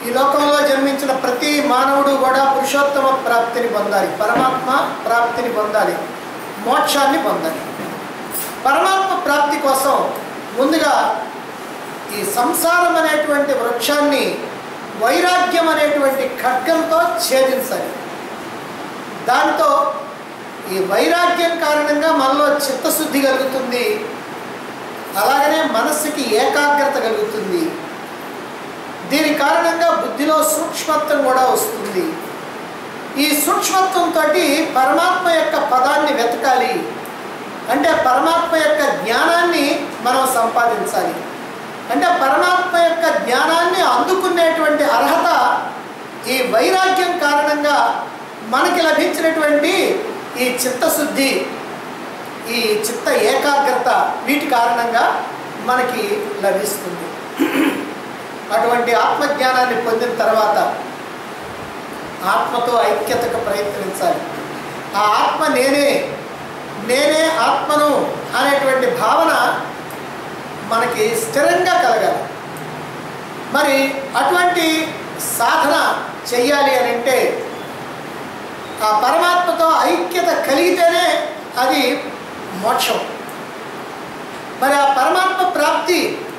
ఈ లోకంలో జన్మించిన ప్రతి మానవుడు కూడా పురుషోత్తమ ప్రాప్తిని పొందాలి పరమాత్మ ప్రాప్తిని పొందాలి మోక్షాన్ని పొందాలి పరమాత్మ ప్రాప్తి కోసం ముందుగా ఈ సంసారం అనేటువంటి వృక్షాన్ని వైరాగ్యం అనేటువంటి ఖడ్గంతో ఛేదించాలి దాంతో ఈ వైరాగ్యం కారణంగా మనలో చిత్తశుద్ధి కలుగుతుంది అలాగనే మనస్సుకి ఏకాగ్రత కలుగుతుంది దీని కారణంగా బుద్ధిలో సూక్ష్మత్వం కూడా వస్తుంది ఈ సూక్ష్మత్వంతో పరమాత్మ యొక్క పదాన్ని వెతకాలి అంటే పరమాత్మ యొక్క జ్ఞానాన్ని మనం సంపాదించాలి అంటే పరమాత్మ యొక్క జ్ఞానాన్ని అందుకునేటువంటి అర్హత ఈ వైరాగ్యం కారణంగా మనకి లభించినటువంటి ఈ చిత్తశుద్ధి ఈ చిత్త ఏకాగ్రత వీటి కారణంగా మనకి లభిస్తుంది అటువంటి ఆత్మజ్ఞానాన్ని పొందిన తర్వాత ఆత్మతో ఐక్యతకు ప్రయత్నించాలి ఆ ఆత్మ నేనే నేనే ఆత్మను అనేటువంటి భావన మనకి స్థిరంగా కలగాలి మరి అటువంటి సాధన చెయ్యాలి అని అంటే ఆ పరమాత్మతో ఐక్యత కలిగితేనే అది మోక్షం మరి ఆ పరమాత్మ ప్రాప్తి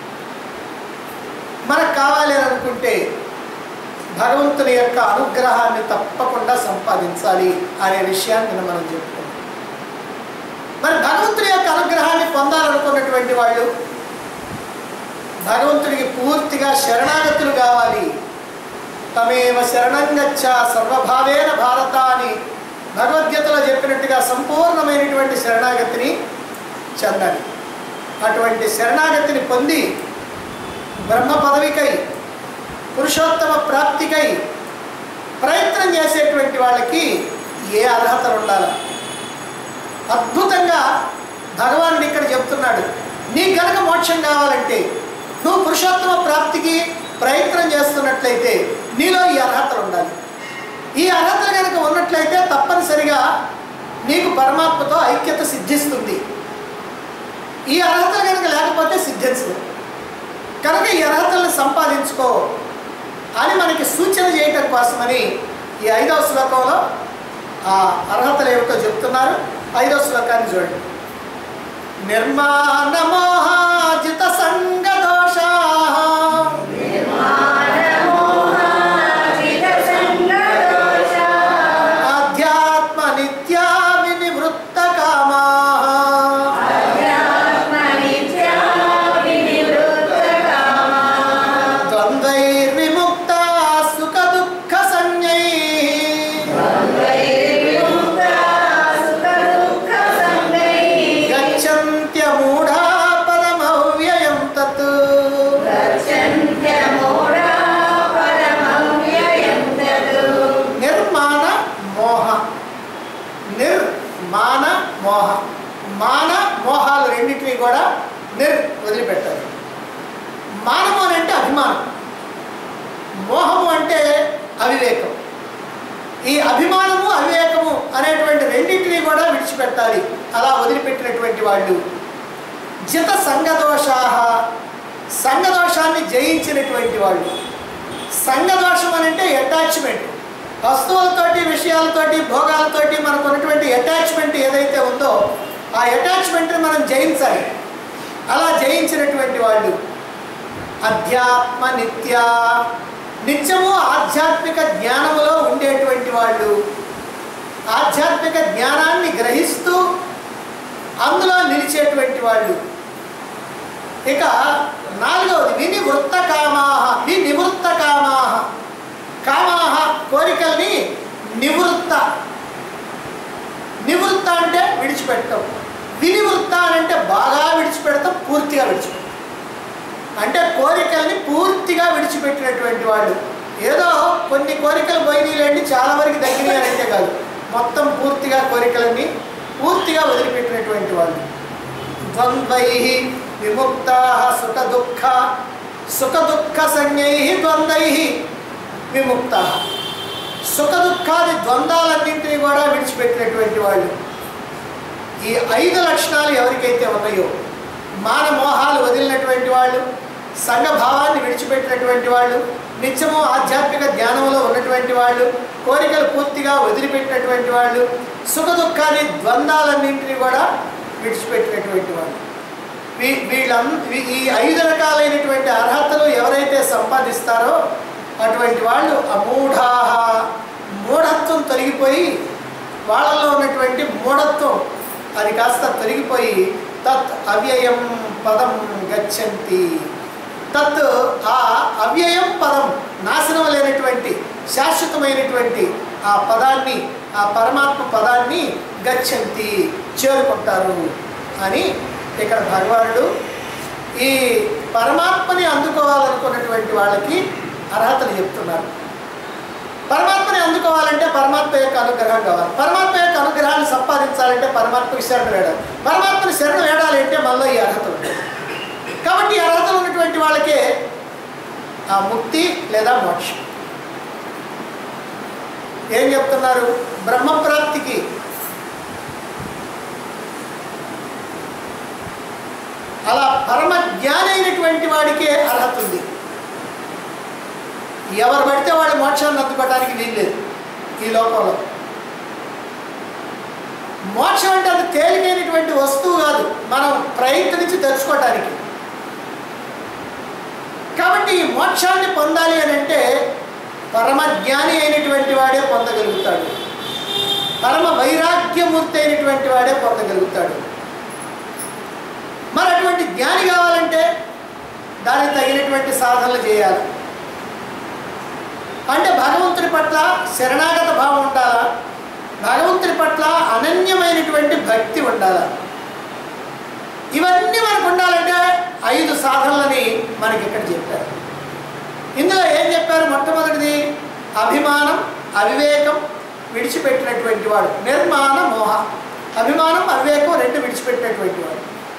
మనకు కావాలి అని అనుకుంటే భగవంతుని యొక్క అనుగ్రహాన్ని తప్పకుండా సంపాదించాలి అనే విషయాన్ని నిన్న మనం చెప్పుకున్నాం మరి భగవంతుని యొక్క అనుగ్రహాన్ని పొందాలనుకున్నటువంటి వాళ్ళు భగవంతుడికి పూర్తిగా శరణాగతులు కావాలి తమేవ శరణంగచ్చ సర్వభావేన భారత అని భగవద్గీతలో చెప్పినట్టుగా సంపూర్ణమైనటువంటి శరణాగతిని చెందాలి అటువంటి శరణాగతిని పొంది బ్రహ్మ పదవికై పురుషోత్తమ ప్రాప్తికై ప్రయత్నం చేసేటువంటి వాళ్ళకి ఏ అర్హతలు ఉండాలి అద్భుతంగా భగవానుడు ఇక్కడ చెప్తున్నాడు నీకు గనక మోక్షం కావాలంటే నువ్వు పురుషోత్తమ ప్రాప్తికి ప్రయత్నం చేస్తున్నట్లయితే నీలో ఈ అర్హతలు ఉండాలి ఈ అర్హతలు కనుక ఉన్నట్లయితే తప్పనిసరిగా నీకు పరమాత్మతో ఐక్యత సిద్ధిస్తుంది ఈ అర్హతలు కనుక లేకపోతే సిద్ధించదు కనుక ఈ అర్హతలను సంపాదించుకో అని మనకి సూచన చేయటం కోసమని ఈ ఐదవ శ్లోకంలో ఆ అర్హతలు ఏమిటో చెప్తున్నారు ఐదవ శ్లోకాన్ని చూడండి నిర్మాణమోహాజిత సంగ దోషా ఆధ్యాత్మ నిత్యా వినివృత్త కామా ద్వంద్వైర్విముక్త సుఖ దుఃఖ సంజ్ఞై గచ్చంత్యమూఢా పరమవ్యయం తత్ నిర్మాణ మోహ నిర్మాణ మోహ మాన మోహాలు రెండింటినీ కూడా నిర్ వదిలిపెట్టాలి మానము అని అంటే అభిమానం మోహము అంటే అవివేకం ఈ అభిమానము అవివేకము అనేటువంటి రెండింటినీ కూడా విడిచిపెట్టాలి అలా వదిలిపెట్టినటువంటి వాళ్ళు జిత సంగదోషాహ సంగదోషాన్ని జయించినటువంటి వాళ్ళు సంగదోషం అని అంటే అటాచ్మెంట్ వస్తువులతోటి విషయాలతోటి భోగాలతోటి మనకు ఉన్నటువంటి అటాచ్మెంట్ ఏదైతే ఉందో ఆ అటాచ్మెంట్ని మనం జయించాలి అలా జయించినటువంటి వాళ్ళు అధ్యాత్మ నిత్య నిత్యము ఆధ్యాత్మిక జ్ఞానములో ఉండేటువంటి వాళ్ళు ఆధ్యాత్మిక జ్ఞానాన్ని గ్రహిస్తూ అందులో నిలిచేటువంటి వాళ్ళు ఇక నాలుగవది వినివృత్త కామాహ వినివృత్త కామాహ కామాహ కోరికల్ని నివృత్త నివృత్త అంటే విడిచిపెట్టడం వినివృత్త అని అంటే బాగా విడిచిపెడతాం పూర్తిగా విడిచిపెడతాం అంటే కోరికల్ని పూర్తిగా విడిచిపెట్టినటువంటి వాళ్ళు ఏదో కొన్ని కోరికలు పోయినాయిలేండి చాలా వరకు దగ్గర అంటే కాదు మొత్తం పూర్తిగా కోరికలన్నీ పూర్తిగా వదిలిపెట్టినటువంటి వాళ్ళు ద్వంద్వై విముక్త సుఖ దుఃఖ సుఖ దుఃఖ సంజ్ఞై ద్వంద్వై విముక్త సుఖ దుఃఖాది ద్వంద్వాలన్నింటినీ కూడా విడిచిపెట్టినటువంటి వాళ్ళు ఈ ఐదు లక్షణాలు ఎవరికైతే ఉన్నాయో మాన మోహాలు వదిలినటువంటి వాళ్ళు సంఘ భావాన్ని విడిచిపెట్టినటువంటి వాళ్ళు నిత్యము ఆధ్యాత్మిక జ్ఞానంలో ఉన్నటువంటి వాళ్ళు కోరికలు పూర్తిగా వదిలిపెట్టినటువంటి వాళ్ళు సుఖ దుఃఖాన్ని ద్వంద్వాలన్నింటినీ కూడా విడిచిపెట్టినటువంటి వాళ్ళు వీ వీళ్ళం వీ- ఈ ఐదు రకాలైనటువంటి అర్హతలు ఎవరైతే సంపాదిస్తారో అటువంటి వాళ్ళు అమూఢాహ మూఢత్వం తొలగిపోయి వాళ్ళలో ఉన్నటువంటి మూఢత్వం అది కాస్త తొలగిపోయి తత్ అవ్యయం పదం గచ్చంతి తత్ ఆ అవ్యయం పదం నాశనం లేనటువంటి శాశ్వతమైనటువంటి ఆ పదాన్ని ఆ పరమాత్మ పదాన్ని గచ్చంతి చేరుకుంటారు అని ఇక్కడ భగవానుడు ఈ పరమాత్మని అందుకోవాలనుకున్నటువంటి వాళ్ళకి అర్హతలు చెప్తున్నారు పరమాత్మని అందుకోవాలంటే పరమాత్మ యొక్క అనుగ్రహం కావాలి పరమాత్మ యొక్క అనుగ్రహాన్ని సంపాదించాలంటే పరమాత్మకి శరణ వేడాలి పరమాత్మని శరణ వేడాలి అంటే మనలో ఈ అర్హతలు ఉంటాయి కాబట్టి ఈ అర్హతలు ఉన్నటువంటి వాళ్ళకే ఆ ముక్తి లేదా మోక్షం ఏం చెప్తున్నారు బ్రహ్మప్రాప్తికి అలా పరమ జ్ఞాని అయినటువంటి వాడికే అర్హత ఉంది ఎవరు పడితే వాళ్ళు మోక్షాన్ని అందుకోవడానికి వీల్లేదు ఈ లోకంలో మోక్షం అంటే అది తేలికైనటువంటి వస్తువు కాదు మనం ప్రయత్నించి తెచ్చుకోవటానికి కాబట్టి ఈ మోక్షాన్ని పొందాలి అని అంటే పరమ జ్ఞాని అయినటువంటి వాడే పొందగలుగుతాడు పరమ వైరాగ్యమూర్తి అయినటువంటి వాడే పొందగలుగుతాడు మరి అటువంటి జ్ఞాని కావాలంటే దానికి తగినటువంటి సాధనలు చేయాలి అంటే భగవంతుడి పట్ల శరణాగత భావం ఉండాలా భగవంతుడి పట్ల అనన్యమైనటువంటి భక్తి ఉండాలా ఇవన్నీ మనకు ఉండాలంటే ఐదు సాధనలని మనకి ఇక్కడ చెప్పారు ఇందులో ఏం చెప్పారు మొట్టమొదటిది అభిమానం అవివేకం విడిచిపెట్టినటువంటి వాడు నిర్మాణ మోహ అభిమానం అవివేకం రెండు విడిచిపెట్టినటువంటి వాడు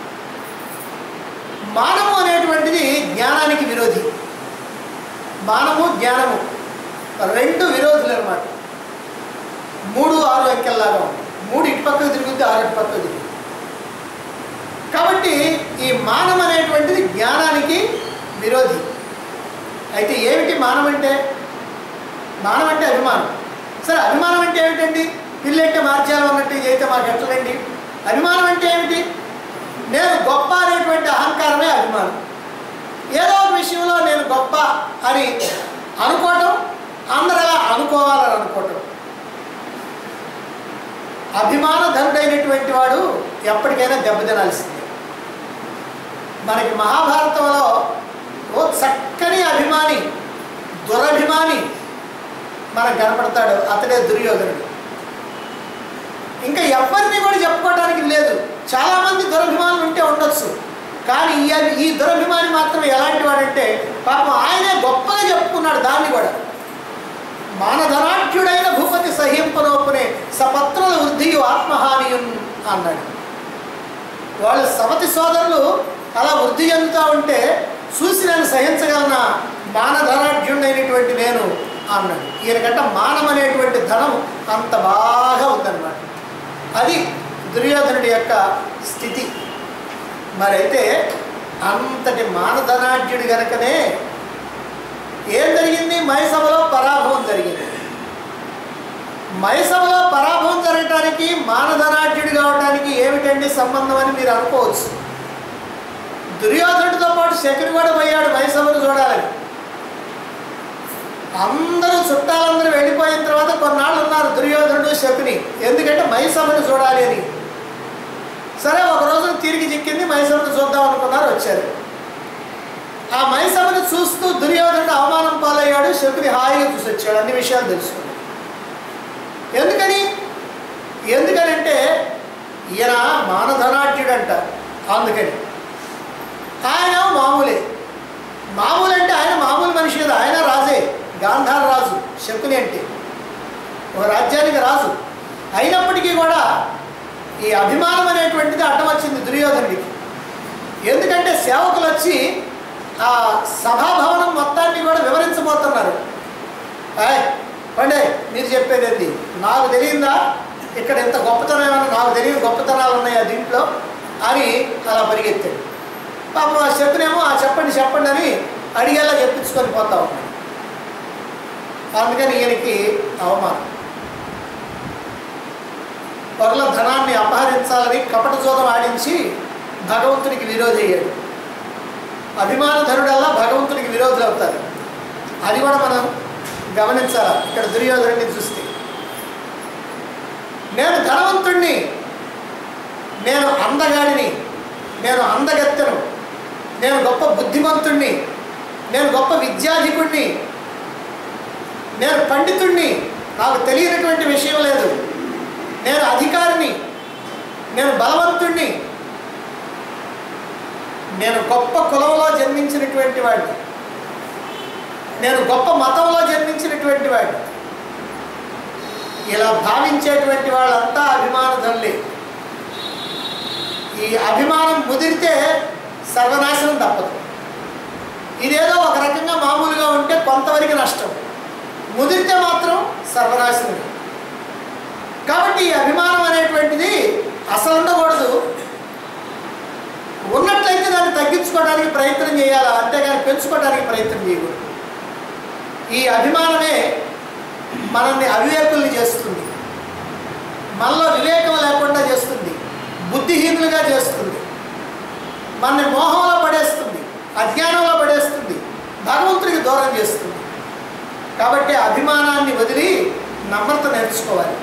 మానము అనేటువంటిది జ్ఞానానికి విరోధి మానము జ్ఞానము రెండు విరోధులు అనమాట మూడు ఆరు అంకెల్లాగా ఉంది మూడు ఇటు పక్కకు తిరుగుద్ది ఆరు ఇటు పక్కకు తిరుగుద్ది కాబట్టి ఈ మానం అనేటువంటిది జ్ఞానానికి విరోధి అయితే ఏమిటి మానం అంటే మానం అంటే అభిమానం సరే అభిమానం అంటే ఏమిటండి పిల్లంటే మార్చాలి అన్నట్టు ఇది అయితే మాకు ఎట్లండి అభిమానం అంటే ఏమిటి నేను గొప్ప అనేటువంటి అహంకారమే అభిమానం ఏదో ఒక విషయంలో నేను గొప్ప అని అనుకోవటం అందరూ అలా అనుకోవాలని అనుకోవటం అభిమాన ధనుడైనటువంటి వాడు ఎప్పటికైనా దెబ్బతినాల్సిందే మనకి మహాభారతంలో ఓ చక్కని అభిమాని దురభిమాని మనకు కనపడతాడు అతడే దుర్యోధనుడు ఇంకా ఎవరిని కూడా చెప్పుకోవడానికి లేదు చాలామంది దురభిమానులు ఉంటే ఉండొచ్చు కానీ ఈ ఈ దురభిమాని మాత్రం ఎలాంటి వాడంటే పాపం ఆయనే గొప్పగా చెప్పుకున్నాడు దాన్ని కూడా మానధనాఢ్యుడైన భూపతి సహింపనోపునే సపత్రుల వృద్ధియు ఆత్మహానియున్ అన్నాడు వాళ్ళు సవతి సోదరులు అలా వృద్ధి చెందుతూ ఉంటే చూసి నేను సహించగలన మానధనాఢ్యుడైనటువంటి నేను అన్నాడు ఈయనకంట మానం అనేటువంటి ధనం అంత బాగా ఉందన్నమాట అది దుర్యోధనుడి యొక్క స్థితి మరైతే అంతటి మానధనాఢ్యుడు గనకనే ఏం జరిగింది మైసభలో పరాభవం జరిగింది మైసభలో పరాభవం జరగటానికి మానధనాఢ్యుడు కావడానికి ఏమిటండి సంబంధం అని మీరు అనుకోవచ్చు దుర్యోధనుడితో పాటు శకుని కూడా పోయాడు మైసభను చూడాలని అందరూ చుట్టాలందరూ వెళ్ళిపోయిన తర్వాత కొన్నాళ్ళు ఉన్నారు దుర్యోధనుడు శకుని ఎందుకంటే మైసభను చూడాలి అని సరే ఒక రోజు తిరిగి చిక్కింది మైసభను చూద్దాం అనుకున్నారు వచ్చారు ఆ మైసభను చూస్తూ దుర్యోధనుడు అవమానం పాలయ్యాడు శకుని హాయిగా చూసి వచ్చాడు అన్ని విషయాలు తెలుసుకున్నాడు ఎందుకని ఎందుకనంటే ఈయన మానధనాఢ్యుడంట అందుకని ఆయన మామూలే మామూలు అంటే ఆయన మామూలు మనిషి కదా ఆయన రాజే గాంధార రాజు శకుని అంటే ఒక రాజ్యానికి రాజు అయినప్పటికీ కూడా ఈ అభిమానం అనేటువంటిది అడ్డం వచ్చింది దుర్యోధనుడికి ఎందుకంటే సేవకులు వచ్చి ఆ సభాభవనం మొత్తాన్ని కూడా వివరించబోతున్నారు ఆయ్ పండే మీరు చెప్పేది ఏంటి నాకు తెలియందా ఇక్కడ ఎంత గొప్పతనం ఏమన్నా నాకు తెలియని గొప్పతనాలు ఉన్నాయా దీంట్లో అని అలా పరిగెత్తాడు పాపం ఆ శకునేమో ఆ చెప్పండి చెప్పండి అని అడిగేలా చెప్పించుకొని పోతా ఉన్నాడు అందుకని ఈయనకి అవమానం పరుల ధనాన్ని అపహరించాలని కపట జోదం ఆడించి భగవంతునికి విరోధి అయ్యాడు అభిమాన ధనుడల్లా భగవంతునికి విరోధులు అవుతారు అది కూడా మనం గమనించాలి ఇక్కడ దుర్యోధనుడిని చూస్తే నేను ధనవంతుణ్ణి నేను అందగాడిని నేను అందగత్తెను నేను గొప్ప బుద్ధిమంతుణ్ణి నేను గొప్ప విద్యాధికుణ్ణి నేను పండితుణ్ణి నాకు తెలియనటువంటి విషయం లేదు నేను అధికారిని నేను బలవంతుణ్ణి నేను గొప్ప కులంలో జన్మించినటువంటి వాడిని నేను గొప్ప మతంలో జన్మించినటువంటి వాడిని ఇలా భావించేటువంటి వాళ్ళంతా అభిమానధనులే ఈ అభిమానం ముదిరితే సర్వనాశనం తప్పదు ఇదేదో ఒక రకంగా మామూలుగా ఉంటే కొంతవరకు నష్టం ముదిరితే మాత్రం సర్వనాశనం కాబట్టి ఈ అభిమానం అనేటువంటిది అసలు ఉండకూడదు ఉన్నట్లయితే దాన్ని తగ్గించుకోవడానికి ప్రయత్నం చేయాలా అంతేగాని పెంచుకోవడానికి ప్రయత్నం చేయకూడదు ఈ అభిమానమే మనల్ని అవివేకుల్ని చేస్తుంది మనలో వివేకం లేకుండా చేస్తుంది బుద్ధిహీనులుగా చేస్తుంది మనని మోహంలో పడేస్తుంది అజ్ఞానంలో పడేస్తుంది భగవంతుడికి దూరం చేస్తుంది కాబట్టి అభిమానాన్ని వదిలి నమ్రత నేర్చుకోవాలి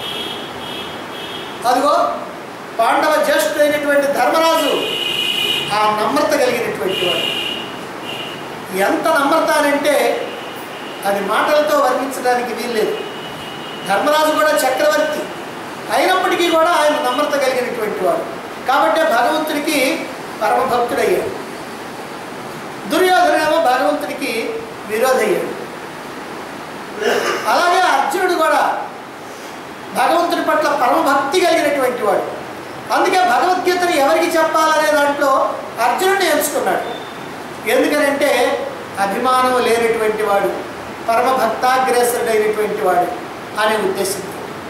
అదిగో పాండవ జ్యేష్ఠుడైనటువంటి ధర్మరాజు ఆ నమ్రత కలిగినటువంటి వాడు ఎంత నమ్రత అని అంటే అది మాటలతో వర్ణించడానికి వీల్లేదు ధర్మరాజు కూడా చక్రవర్తి అయినప్పటికీ కూడా ఆయన నమ్రత కలిగినటువంటి వాడు కాబట్టి భగవంతుడికి పరమభక్తుడయ్యాడు దుర్యోధనేమో భగవంతుడికి విరోధయ్యాడు అలాగే అర్జునుడు కూడా భగవంతుడి పట్ల పరమభక్తి కలిగినటువంటి వాడు అందుకే భగవద్గీతను ఎవరికి చెప్పాలనే దాంట్లో అర్జునుడిని ఎంచుకున్నాడు ఎందుకనంటే అభిమానం లేనటువంటి వాడు పరమ భక్తాగ్రేసరుడైనటువంటి వాడు అనే ఉద్దేశంతో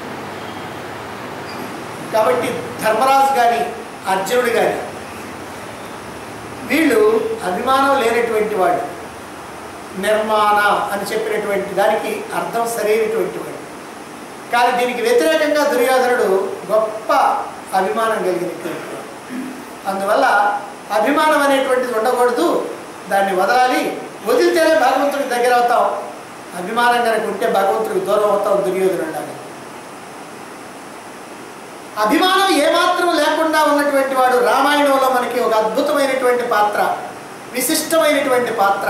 కాబట్టి ధర్మరాజు కానీ అర్జునుడు కానీ వీళ్ళు అభిమానం లేనటువంటి వాడు నిర్మాణ అని చెప్పినటువంటి దానికి అర్థం సరైనటువంటి వాడు కానీ దీనికి వ్యతిరేకంగా దుర్యోధనుడు గొప్ప అభిమానం కలిగినటువంటి వాడు అందువల్ల అభిమానం అనేటువంటిది ఉండకూడదు దాన్ని వదలాలి వదిలితేనే భగవంతుడికి దగ్గర అవుతాం అభిమానం కనుక ఉంటే భగవంతుడికి దూరం అవుతాం దుర్యోధనుడు ఉండాలి అభిమానం ఏమాత్రం లేకుండా ఉన్నటువంటి వాడు రామాయణంలో మనకి ఒక అద్భుతమైనటువంటి పాత్ర విశిష్టమైనటువంటి పాత్ర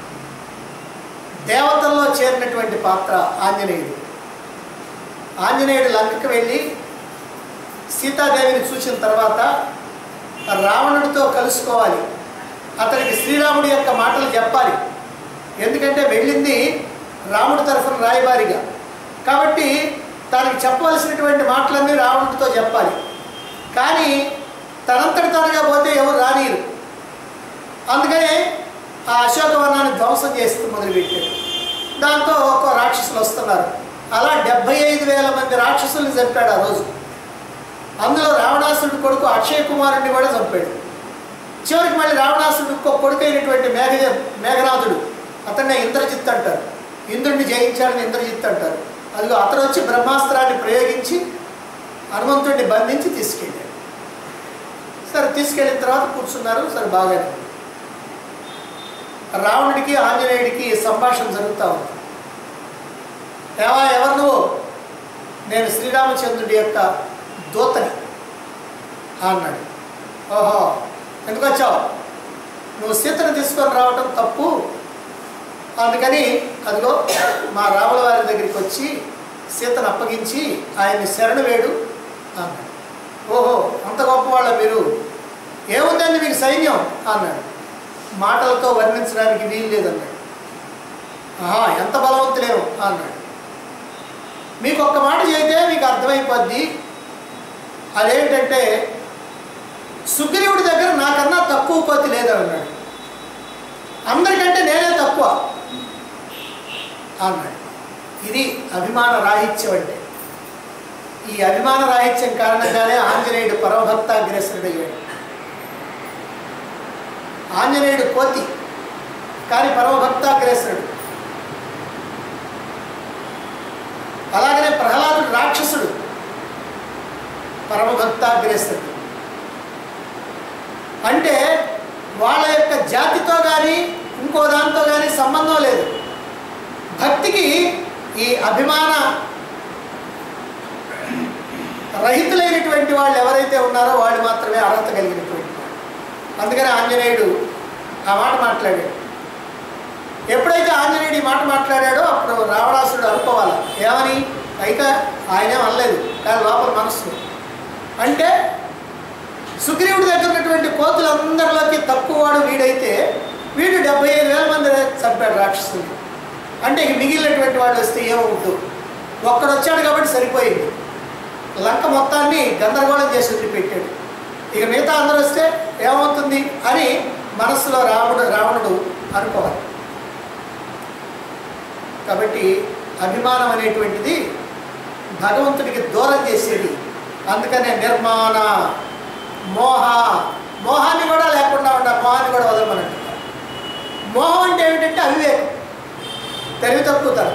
దేవతల్లో చేరినటువంటి పాత్ర ఆంజనేయుడు ఆంజనేయుడు లంకకు వెళ్ళి సీతాదేవిని చూసిన తర్వాత రావణుడితో కలుసుకోవాలి అతనికి శ్రీరాముడి యొక్క మాటలు చెప్పాలి ఎందుకంటే వెళ్ళింది రాముడి తరఫున రాయబారిగా కాబట్టి తనకి చెప్పవలసినటువంటి మాటలన్నీ రావణుడితో చెప్పాలి కానీ తనంతటి తనగా పోతే ఎవరు రానియరు అందుకనే ఆ అశోకవనాన్ని ధ్వంసం చేస్తూ మొదలుపెట్టాడు దాంతో ఒక్కో రాక్షసులు వస్తున్నారు అలా డెబ్భై ఐదు వేల మంది రాక్షసుల్ని చంపాడు ఆ రోజు అందులో రావణాసురుడి కొడుకు అక్షయ కుమారుడిని కూడా చంపాడు చివరికి మళ్ళీ రావణాసురుడు ఇంకో కొడుకు అయినటువంటి మేఘ మేఘనాథుడు అతన్నే ఇంద్రజిత్ అంటారు ఇంద్రుడిని జయించాడని ఇంద్రజిత్ అంటారు అదిగో అతను వచ్చి బ్రహ్మాస్త్రాన్ని ప్రయోగించి హనుమంతుడిని బంధించి తీసుకెళ్ళాడు సరే తీసుకెళ్ళిన తర్వాత కూర్చున్నారు సరే బాగానే ఉంది. రావణుడికి ఆంజనేయుడికి సంభాషణ జరుగుతూ ఉంది ఏవా ఎవరు నువ్వు నేను శ్రీరామచంద్రుడి యొక్క దూతని అన్నాడు ఓహో ఎందుకు వచ్చావు నువ్వు సీతను తీసుకొని రావటం తప్పు అందుకని అదిగో మా రాముల వారి దగ్గరికి వచ్చి సీతను అప్పగించి ఆయన్ని శరణు వేడు అన్నాడు ఓహో అంత గొప్పవాళ్ళ మీరు ఏముందండి మీకు సైన్యం అన్నాడు మాటలతో వర్ణించడానికి వీలు లేదన్నాడు ఆహా ఎంత బలవంతులేము అన్నాడు మీకు ఒక్క మాట చేస్తే మీకు అర్థమైపోద్ది అదేంటంటే సుగ్రీవుడి దగ్గర నాకన్నా తక్కువ కోతి లేదన్నాడు అందరికంటే నేనే తక్కువ అన్నాడు ఇది అభిమాన రాహిత్యం అంటే ఈ అభిమాన రాహిత్యం కారణంగానే ఆంజనేయుడు పరమభక్త అగ్రేసరుడయ్యాడు ఆంజనేయుడు కోతి కానీ పరమభక్తాగ్రేసుడు అలాగనే ప్రహ్లాదుడు రాక్షసుడు పరమభక్తాగ్రేసుడు అంటే వాళ్ళ యొక్క జాతితో కానీ ఇంకో దాంతో కానీ సంబంధం లేదు భక్తికి ఈ అభిమాన రహితులైనటువంటి వాళ్ళు ఎవరైతే ఉన్నారో వాళ్ళు మాత్రమే అర్హత కలిగినటువంటి వాళ్ళు అందుకని ఆంజనేయుడు ఆ మాట మాట్లాడాడు ఎప్పుడైతే ఆంజనేయుడు ఈ మాట మాట్లాడాడో అప్పుడు రావణాసుడు అనుకోవాలి ఏమని అయితే ఆయనేం అనలేదు కానీ లోపల మనస్సు అంటే సుగ్రీవుడి దగ్గర ఉన్నటువంటి కోతులందరిలోకి తక్కువ వాడు వీడైతే వీడు డెబ్బై ఐదు వేల మంది చంపాడు రాక్షసుని అంటే ఇక మిగిలినటువంటి వాళ్ళు వస్తే ఏమవుద్దు ఒక్కడు వచ్చాడు కాబట్టి సరిపోయింది లంక మొత్తాన్ని గందరగోళం చేసి వదిలిపెట్టాడు ఇక మిగతా అందరూ వస్తే ఏమవుతుంది అని మనస్సులో రాముడు రావణుడు అనుకోవాలి కాబట్టి అభిమానం అనేటువంటిది భగవంతుడికి దూరం చేసేది అందుకనే నిర్మాణ మోహ మోహాన్ని కూడా లేకుండా ఉండ మోహాన్ని కూడా వదలమన్నట్టు మోహం అంటే ఏమిటంటే అవివేకం తెలివి తక్కువతనం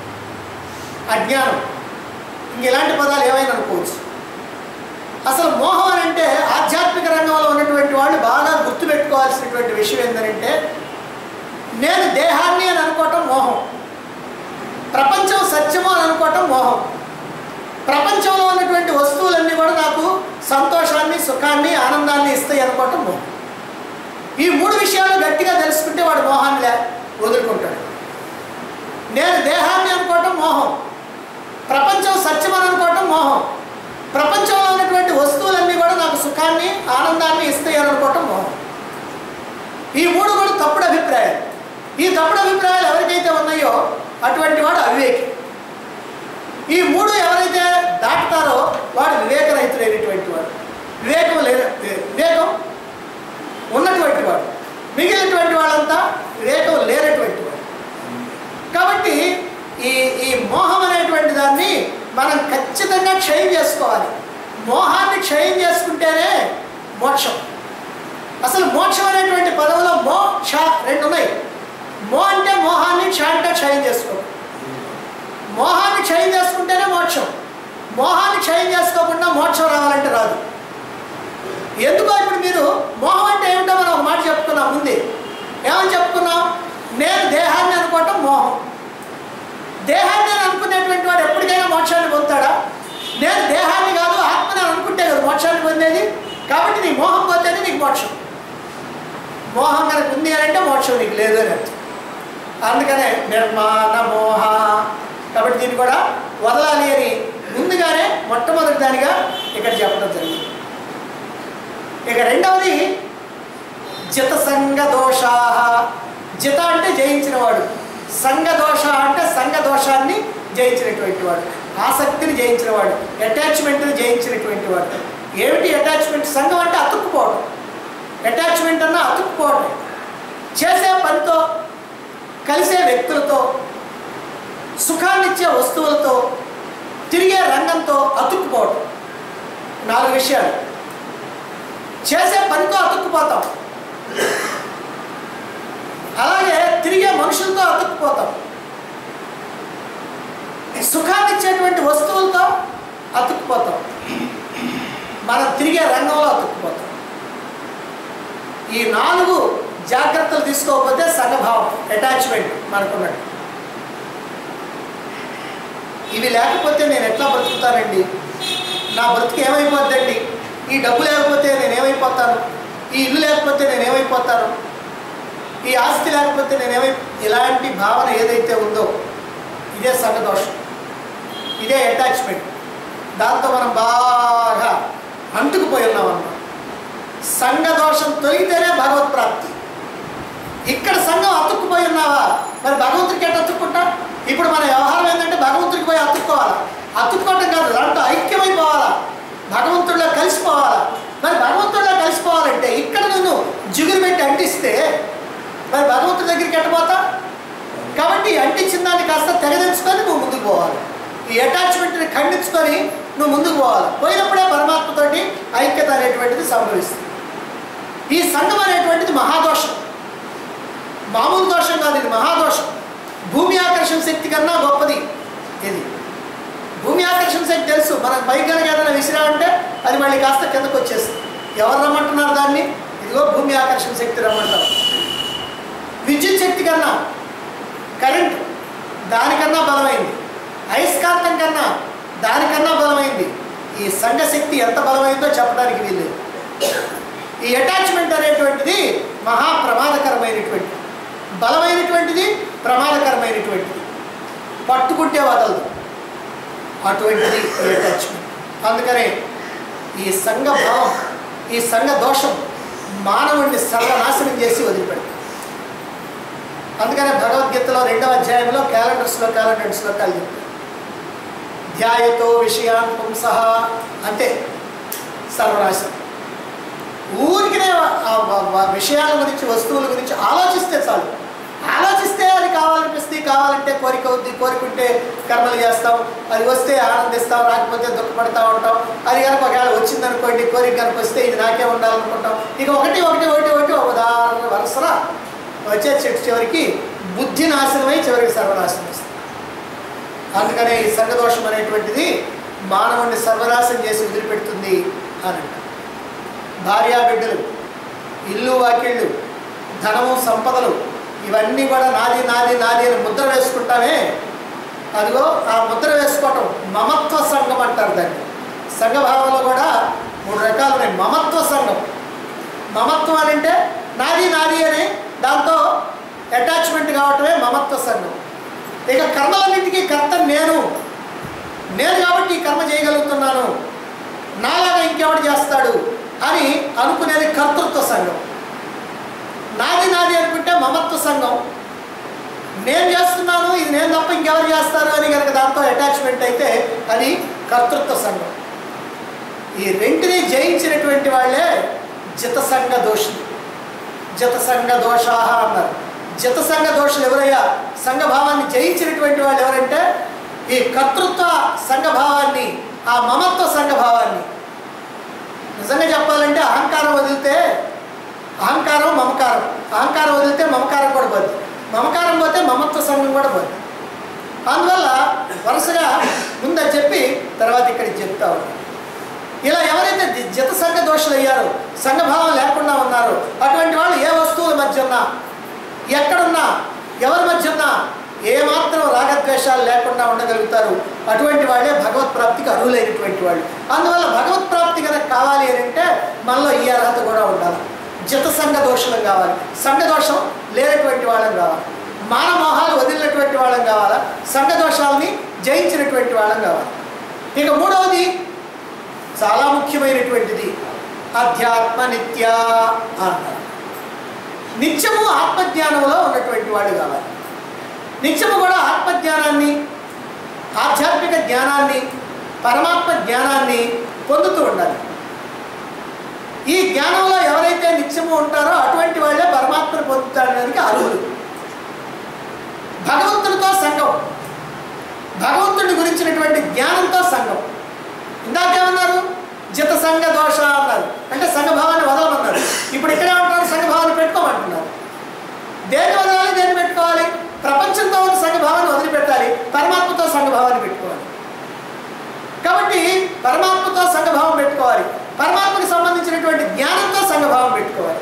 అజ్ఞానం ఇంక ఇలాంటి పదాలు ఏమైనా అనుకోవచ్చు అసలు మోహం అని అంటే ఆధ్యాత్మిక రంగంలో ఉన్నటువంటి వాళ్ళు బాగా గుర్తుపెట్టుకోవాల్సినటువంటి విషయం ఏంటంటే నేను దేహాన్ని అని అనుకోవటం మోహం ప్రపంచం సత్యము అని అనుకోవటం మోహం ప్రపంచంలో ఉన్నటువంటి వస్తువులన్నీ కూడా నాకు సంతోషాన్ని సుఖాన్ని ఆనందాన్ని ఇస్తాయి అనుకోవటం మోహం ఈ మూడు విషయాలు గట్టిగా తెలుసుకుంటే వాడు మోహాన్ని లే వదులుకుంటాడు నేను దేహాన్ని అనుకోవటం మోహం ప్రపంచం సత్యం అని అనుకోవటం మోహం ప్రపంచంలో ఉన్నటువంటి వస్తువులన్నీ కూడా నాకు సుఖాన్ని ఆనందాన్ని ఇస్తాయి అని అనుకోవటం మోహం ఈ మూడు కూడా తప్పుడు అభిప్రాయాలు ఈ తప్పుడు అభిప్రాయాలు ఎవరికైతే ఉన్నాయో అటువంటి వాడు అవివేకి ఈ మూడు ఎవరైతే దాటుతారో వాడు వివేకరహితుడైనటువంటి వాడు వివేకం లేన వివేకం ఉన్నటువంటి వాడు మిగిలినటువంటి వాళ్ళంతా వివేకం లేనటువంటి వాడు కాబట్టి ఈ ఈ మోహం అనేటువంటి దాన్ని మనం ఖచ్చితంగా క్షయం చేసుకోవాలి మోహాన్ని క్షయం చేసుకుంటేనే మోక్షం అసలు మోక్షం అనేటువంటి పదంలో మో క్ష రెండు ఉన్నాయి మో అంటే మోహాన్ని క్ష అంటే క్షయం చేసుకో మోహాన్ని క్షయం చేసుకుంటేనే మోక్షం మోహాన్ని క్షయం చేసుకోకుండా మోక్షం రావాలంటే రాదు ఎందుకో ఇప్పుడు మీరు మోహం అంటే ఏమిటో మనం ఒక మాట చెప్పుకున్నాం ముందే ఏమని చెప్పుకున్నాం నేను దేహాన్ని అనుకోవటం మోహం దేహాన్ని అని అనుకునేటువంటి వాడు ఎప్పటికైనా మోక్షాన్ని పొందుతాడా నేను దేహాన్ని కాదు ఆత్మని అని అనుకుంటే కదా మోక్షాన్ని పొందేది కాబట్టి నీ మోహం పోతేనే నీకు మోక్షం మోహం కనుక ఉంది అని అంటే మోక్షం నీకు లేదు అని అర్థం అందుకనే నిర్మాణ మోహ కాబట్టి దీన్ని కూడా వదలాలి అని ముందుగానే మొట్టమొదటి దానిగా ఇక్కడ చెప్పడం జరిగింది ఇక రెండవది జిత సంగ దోషా జిత అంటే జయించిన వాడు సంగ దోష అంటే సంగ దోషాన్ని జయించినటువంటి వాడు ఆసక్తిని జయించిన వాడు అటాచ్మెంట్ని జయించినటువంటి వాడు ఏమిటి అటాచ్మెంట్ సంఘం అంటే అతుక్కుపోవడం అటాచ్మెంట్ అన్న అతుక్కుపోవడం చేసే పనితో కలిసే వ్యక్తులతో సుఖాన్నిచ్చే వస్తువులతో తిరిగే రంగంతో అతుక్కుపోవడం నాలుగు విషయాలు చేసే పనితో అతుక్కుపోతాం అలాగే తిరిగే మనుషులతో అతుక్కుపోతాం సుఖాన్ని ఇచ్చేటువంటి వస్తువులతో అతుక్కుపోతాం మనం తిరిగే రంగంలో అతుక్కుపోతాం ఈ నాలుగు జాగ్రత్తలు తీసుకోకపోతే సంఘభావం అటాచ్మెంట్ మనకున్నట్టు ఇవి లేకపోతే నేను ఎట్లా బ్రతుకుతానండి నా బ్రతుకు ఏమైపోద్దండి ఈ డబ్బు లేకపోతే నేను ఏమైపోతాను ఈ ఇల్లు లేకపోతే నేను ఏమైపోతాను ఈ ఆస్తి లేకపోతే నేనేమై ఇలాంటి భావన ఏదైతే ఉందో ఇదే సంఘదోషం ఇదే అటాచ్మెంట్ దాంతో మనం బాగా అంటుకుపోయి ఉన్నాం అన్నమాట సంఘదోషం తొలిగితేనే భగవత్ ప్రాప్తి ఇక్కడ సంఘం అతుక్కుపోయి ఉన్నావా మరి భగవంతుడికి ఎట్లా అతుక్కుంటా ఇప్పుడు మన వ్యవహారం ఏంటంటే భగవంతుడికి పోయి అతుక్కోవాలా అతుక్కోవటం కాదు దాంట్లో ఐక్యమైపోవాలా భగవంతుడిలో కలిసిపోవాలా మరి భగవంతుడిలో కలిసిపోవాలంటే ఇక్కడ నిన్ను జిగురు పెట్టి అంటిస్తే మరి భగవంతుడి దగ్గరికి ఎట్టపోతా కాబట్టి ఈ అంటించిన దాన్ని కాస్త తెగదించుకొని నువ్వు ముందుకు పోవాలి ఈ అటాచ్మెంట్ని ఖండించుకొని నువ్వు ముందుకు పోవాలి పోయినప్పుడే పరమాత్మతోటి ఐక్యత అనేటువంటిది సంభవిస్తుంది ఈ సంఘం అనేటువంటిది మహాదోషం మామూలు దోషం కాదు ఇది మహాదోషం భూమి ఆకర్షణ శక్తి కన్నా గొప్పది ఇది భూమి ఆకర్షణ శక్తి తెలుసు మనం పైకి కనుక ఏదైనా విసిరామంటే అది మళ్ళీ కాస్త కిందకు వచ్చేస్తుంది ఎవరు రమ్మంటున్నారు దాన్ని ఇదిగో భూమి ఆకర్షణ శక్తి రమ్మంటారు విద్యుత్ శక్తి కన్నా కరెంట్ దానికన్నా బలమైంది అయస్కాంతం కన్నా దానికన్నా బలమైంది ఈ సంఘ శక్తి ఎంత బలమైందో చెప్పడానికి వీల్లేదు ఈ అటాచ్మెంట్ అనేటువంటిది మహా ప్రమాదకరమైనటువంటిది బలమైనటువంటిది ప్రమాదకరమైనటువంటిది పట్టుకుంటే వదలదు అటువంటిది ఈ అటాచ్మెంట్ అందుకనే ఈ సంఘ భావం ఈ సంఘ దోషం మానవుడిని సర్వనాశనం చేసి వదిలిపెడతాం అందుకనే భగవద్గీతలో రెండవ అధ్యాయంలో క్యాలెండర్స్లో క్యాలెండర్స్లో కలిగి ధ్యాయతో విషయాన్ పుంసః అంటే సర్వనాశనం ఊరికినే ఆ వ- వ- విషయాల గురించి వస్తువుల గురించి ఆలోచిస్తే చాలు ఆలోచిస్తే అది కావాలనిపిస్తుంది కావాలంటే కోరిక ఉంది కోరికుంటే కర్మలు చేస్తాం అది వస్తే ఆనందిస్తాం రాకపోతే దుఃఖపడతా ఉంటాం అది కనుక ఒకవేళ వచ్చిందనుకోండి కోరిక కనుక వస్తే ఇది నాకే ఉండాలనుకుంటాం ఇక ఒకటి ఒకటి ఒకటి ఒకటి ఒక ఉదాహరణ వరుసన వచ్చే చెట్టు చివరికి బుద్ధి నాశనమై చివరికి సర్వనాశనం వస్తుంది అందుకనే ఈ సంఘదోషం అనేటువంటిది మానవుణ్ణి సర్వనాశనం చేసి వదిలిపెడుతుంది అని అంటారు భార్యా బిడ్డలు ఇల్లు వాకిళ్ళు ధనము సంపదలు ఇవన్నీ కూడా నాది నాది నాది అని ముద్ర వేసుకుంటామే అదిగో ఆ ముద్ర వేసుకోవటం మమత్వ సంఘం అంటారు దాన్ని సంఘభావంలో కూడా మూడు రకాలు ఉన్నాయి మమత్వ సంఘం మమత్వం అని అంటే నాది నాది అని దాంతో అటాచ్మెంట్ కావటమే మమత్వ సంఘం ఇక కర్మలన్నింటికీ కర్త నేను నేను కాబట్టి ఈ కర్మ చేయగలుగుతున్నాను నాలాగా ఇంకెవడు చేస్తాడు అని అనుకునేది కర్తృత్వ సంఘం నాది నాది అనుకుంటే మమత్వ సంఘం నేను చేస్తున్నాను ఇది నేను తప్ప ఇంకెవరు చేస్తారు అని కనుక దాంతో అటాచ్మెంట్ అయితే అది కర్తృత్వ సంఘం ఈ రెంటిని జయించినటువంటి వాళ్ళే జితసంగ దోషులు జితసంగ దోషాహ అన్నారు జితసంగ దోషులు ఎవరయ్యా సంఘభావాన్ని జయించినటువంటి వాళ్ళు ఎవరంటే ఈ కర్తృత్వ సంఘభావాన్ని ఆ మమత్వ సంఘభావాన్ని నిజంగా చెప్పాలంటే అహంకారం వదిలితే అహంకారం మమకారం అహంకారం వదిలితే మమకారం కూడా పోద్ది మమకారం పోతే మమత్వ సంఘం కూడా పోద్ది అందువల్ల వరుసగా ముందు అది చెప్పి తర్వాత ఇక్కడికి చెప్తా ఉన్నాను ఇలా ఎవరైతే జి- జిత సంఘ దోషులు అయ్యారో సంఘభావం లేకుండా ఉన్నారో అటువంటి వాళ్ళు ఏ వస్తువుల మధ్య ఉన్నా ఎక్కడున్నా ఎవరి మధ్య ఉన్నా ఏమాత్రం రాగద్వేషాలు లేకుండా ఉండగలుగుతారు అటువంటి వాళ్ళే భగవత్ ప్రాప్తికి అర్హులైనటువంటి వాళ్ళు అందువల్ల భగవత్ ప్రాప్తి కనుక కావాలి అని అంటే మనలో ఈ అర్హత కూడా ఉండాలి జిత సంఘ దోషులం కావాలి సంఘ దోషం లేనటువంటి వాళ్ళం కావాలి మానమోహాలు వదిలినటువంటి వాళ్ళం కావాలా సంఘ దోషాలని జయించినటువంటి వాళ్ళం కావాలి ఇక మూడవది చాలా ముఖ్యమైనటువంటిది అధ్యాత్మ నిత్య అంటారు నిత్యము ఆత్మజ్ఞానంలో ఉన్నటువంటి వాడు కావాలి నిత్యము కూడా ఆత్మజ్ఞానాన్ని ఆధ్యాత్మిక జ్ఞానాన్ని పరమాత్మ జ్ఞానాన్ని పొందుతూ ఉండాలి ఈ జ్ఞానంలో ఎవరైతే నిత్యము ఉంటారో అటువంటి వాళ్ళే పరమాత్మను పొందుతాడానికి అర్హులు భగవంతుడితో సంఘం భగవంతుడి గురించినటువంటి జ్ఞానంతో సంఘం ఇందాకేమన్నారు జిత సంఘ దోష అన్నారు అంటే సంఘభావాన్ని వదలమన్నారు ఇప్పుడు ఇక్కడే ఉంటారు సంఘభావాన్ని పెట్టుకోమంటున్నారు దేని వదలాలి దేన్ని పెట్టుకోవాలి ప్రపంచంతో ఉన్న సంఘభావాన్ని వదిలిపెట్టాలి పరమాత్మతో సంఘభావాన్ని పెట్టుకోవాలి కాబట్టి పరమాత్మతో సంఘభావం పెట్టుకోవాలి పరమాత్మకి సంబంధించినటువంటి జ్ఞానంతో సంఘభావం పెట్టుకోవాలి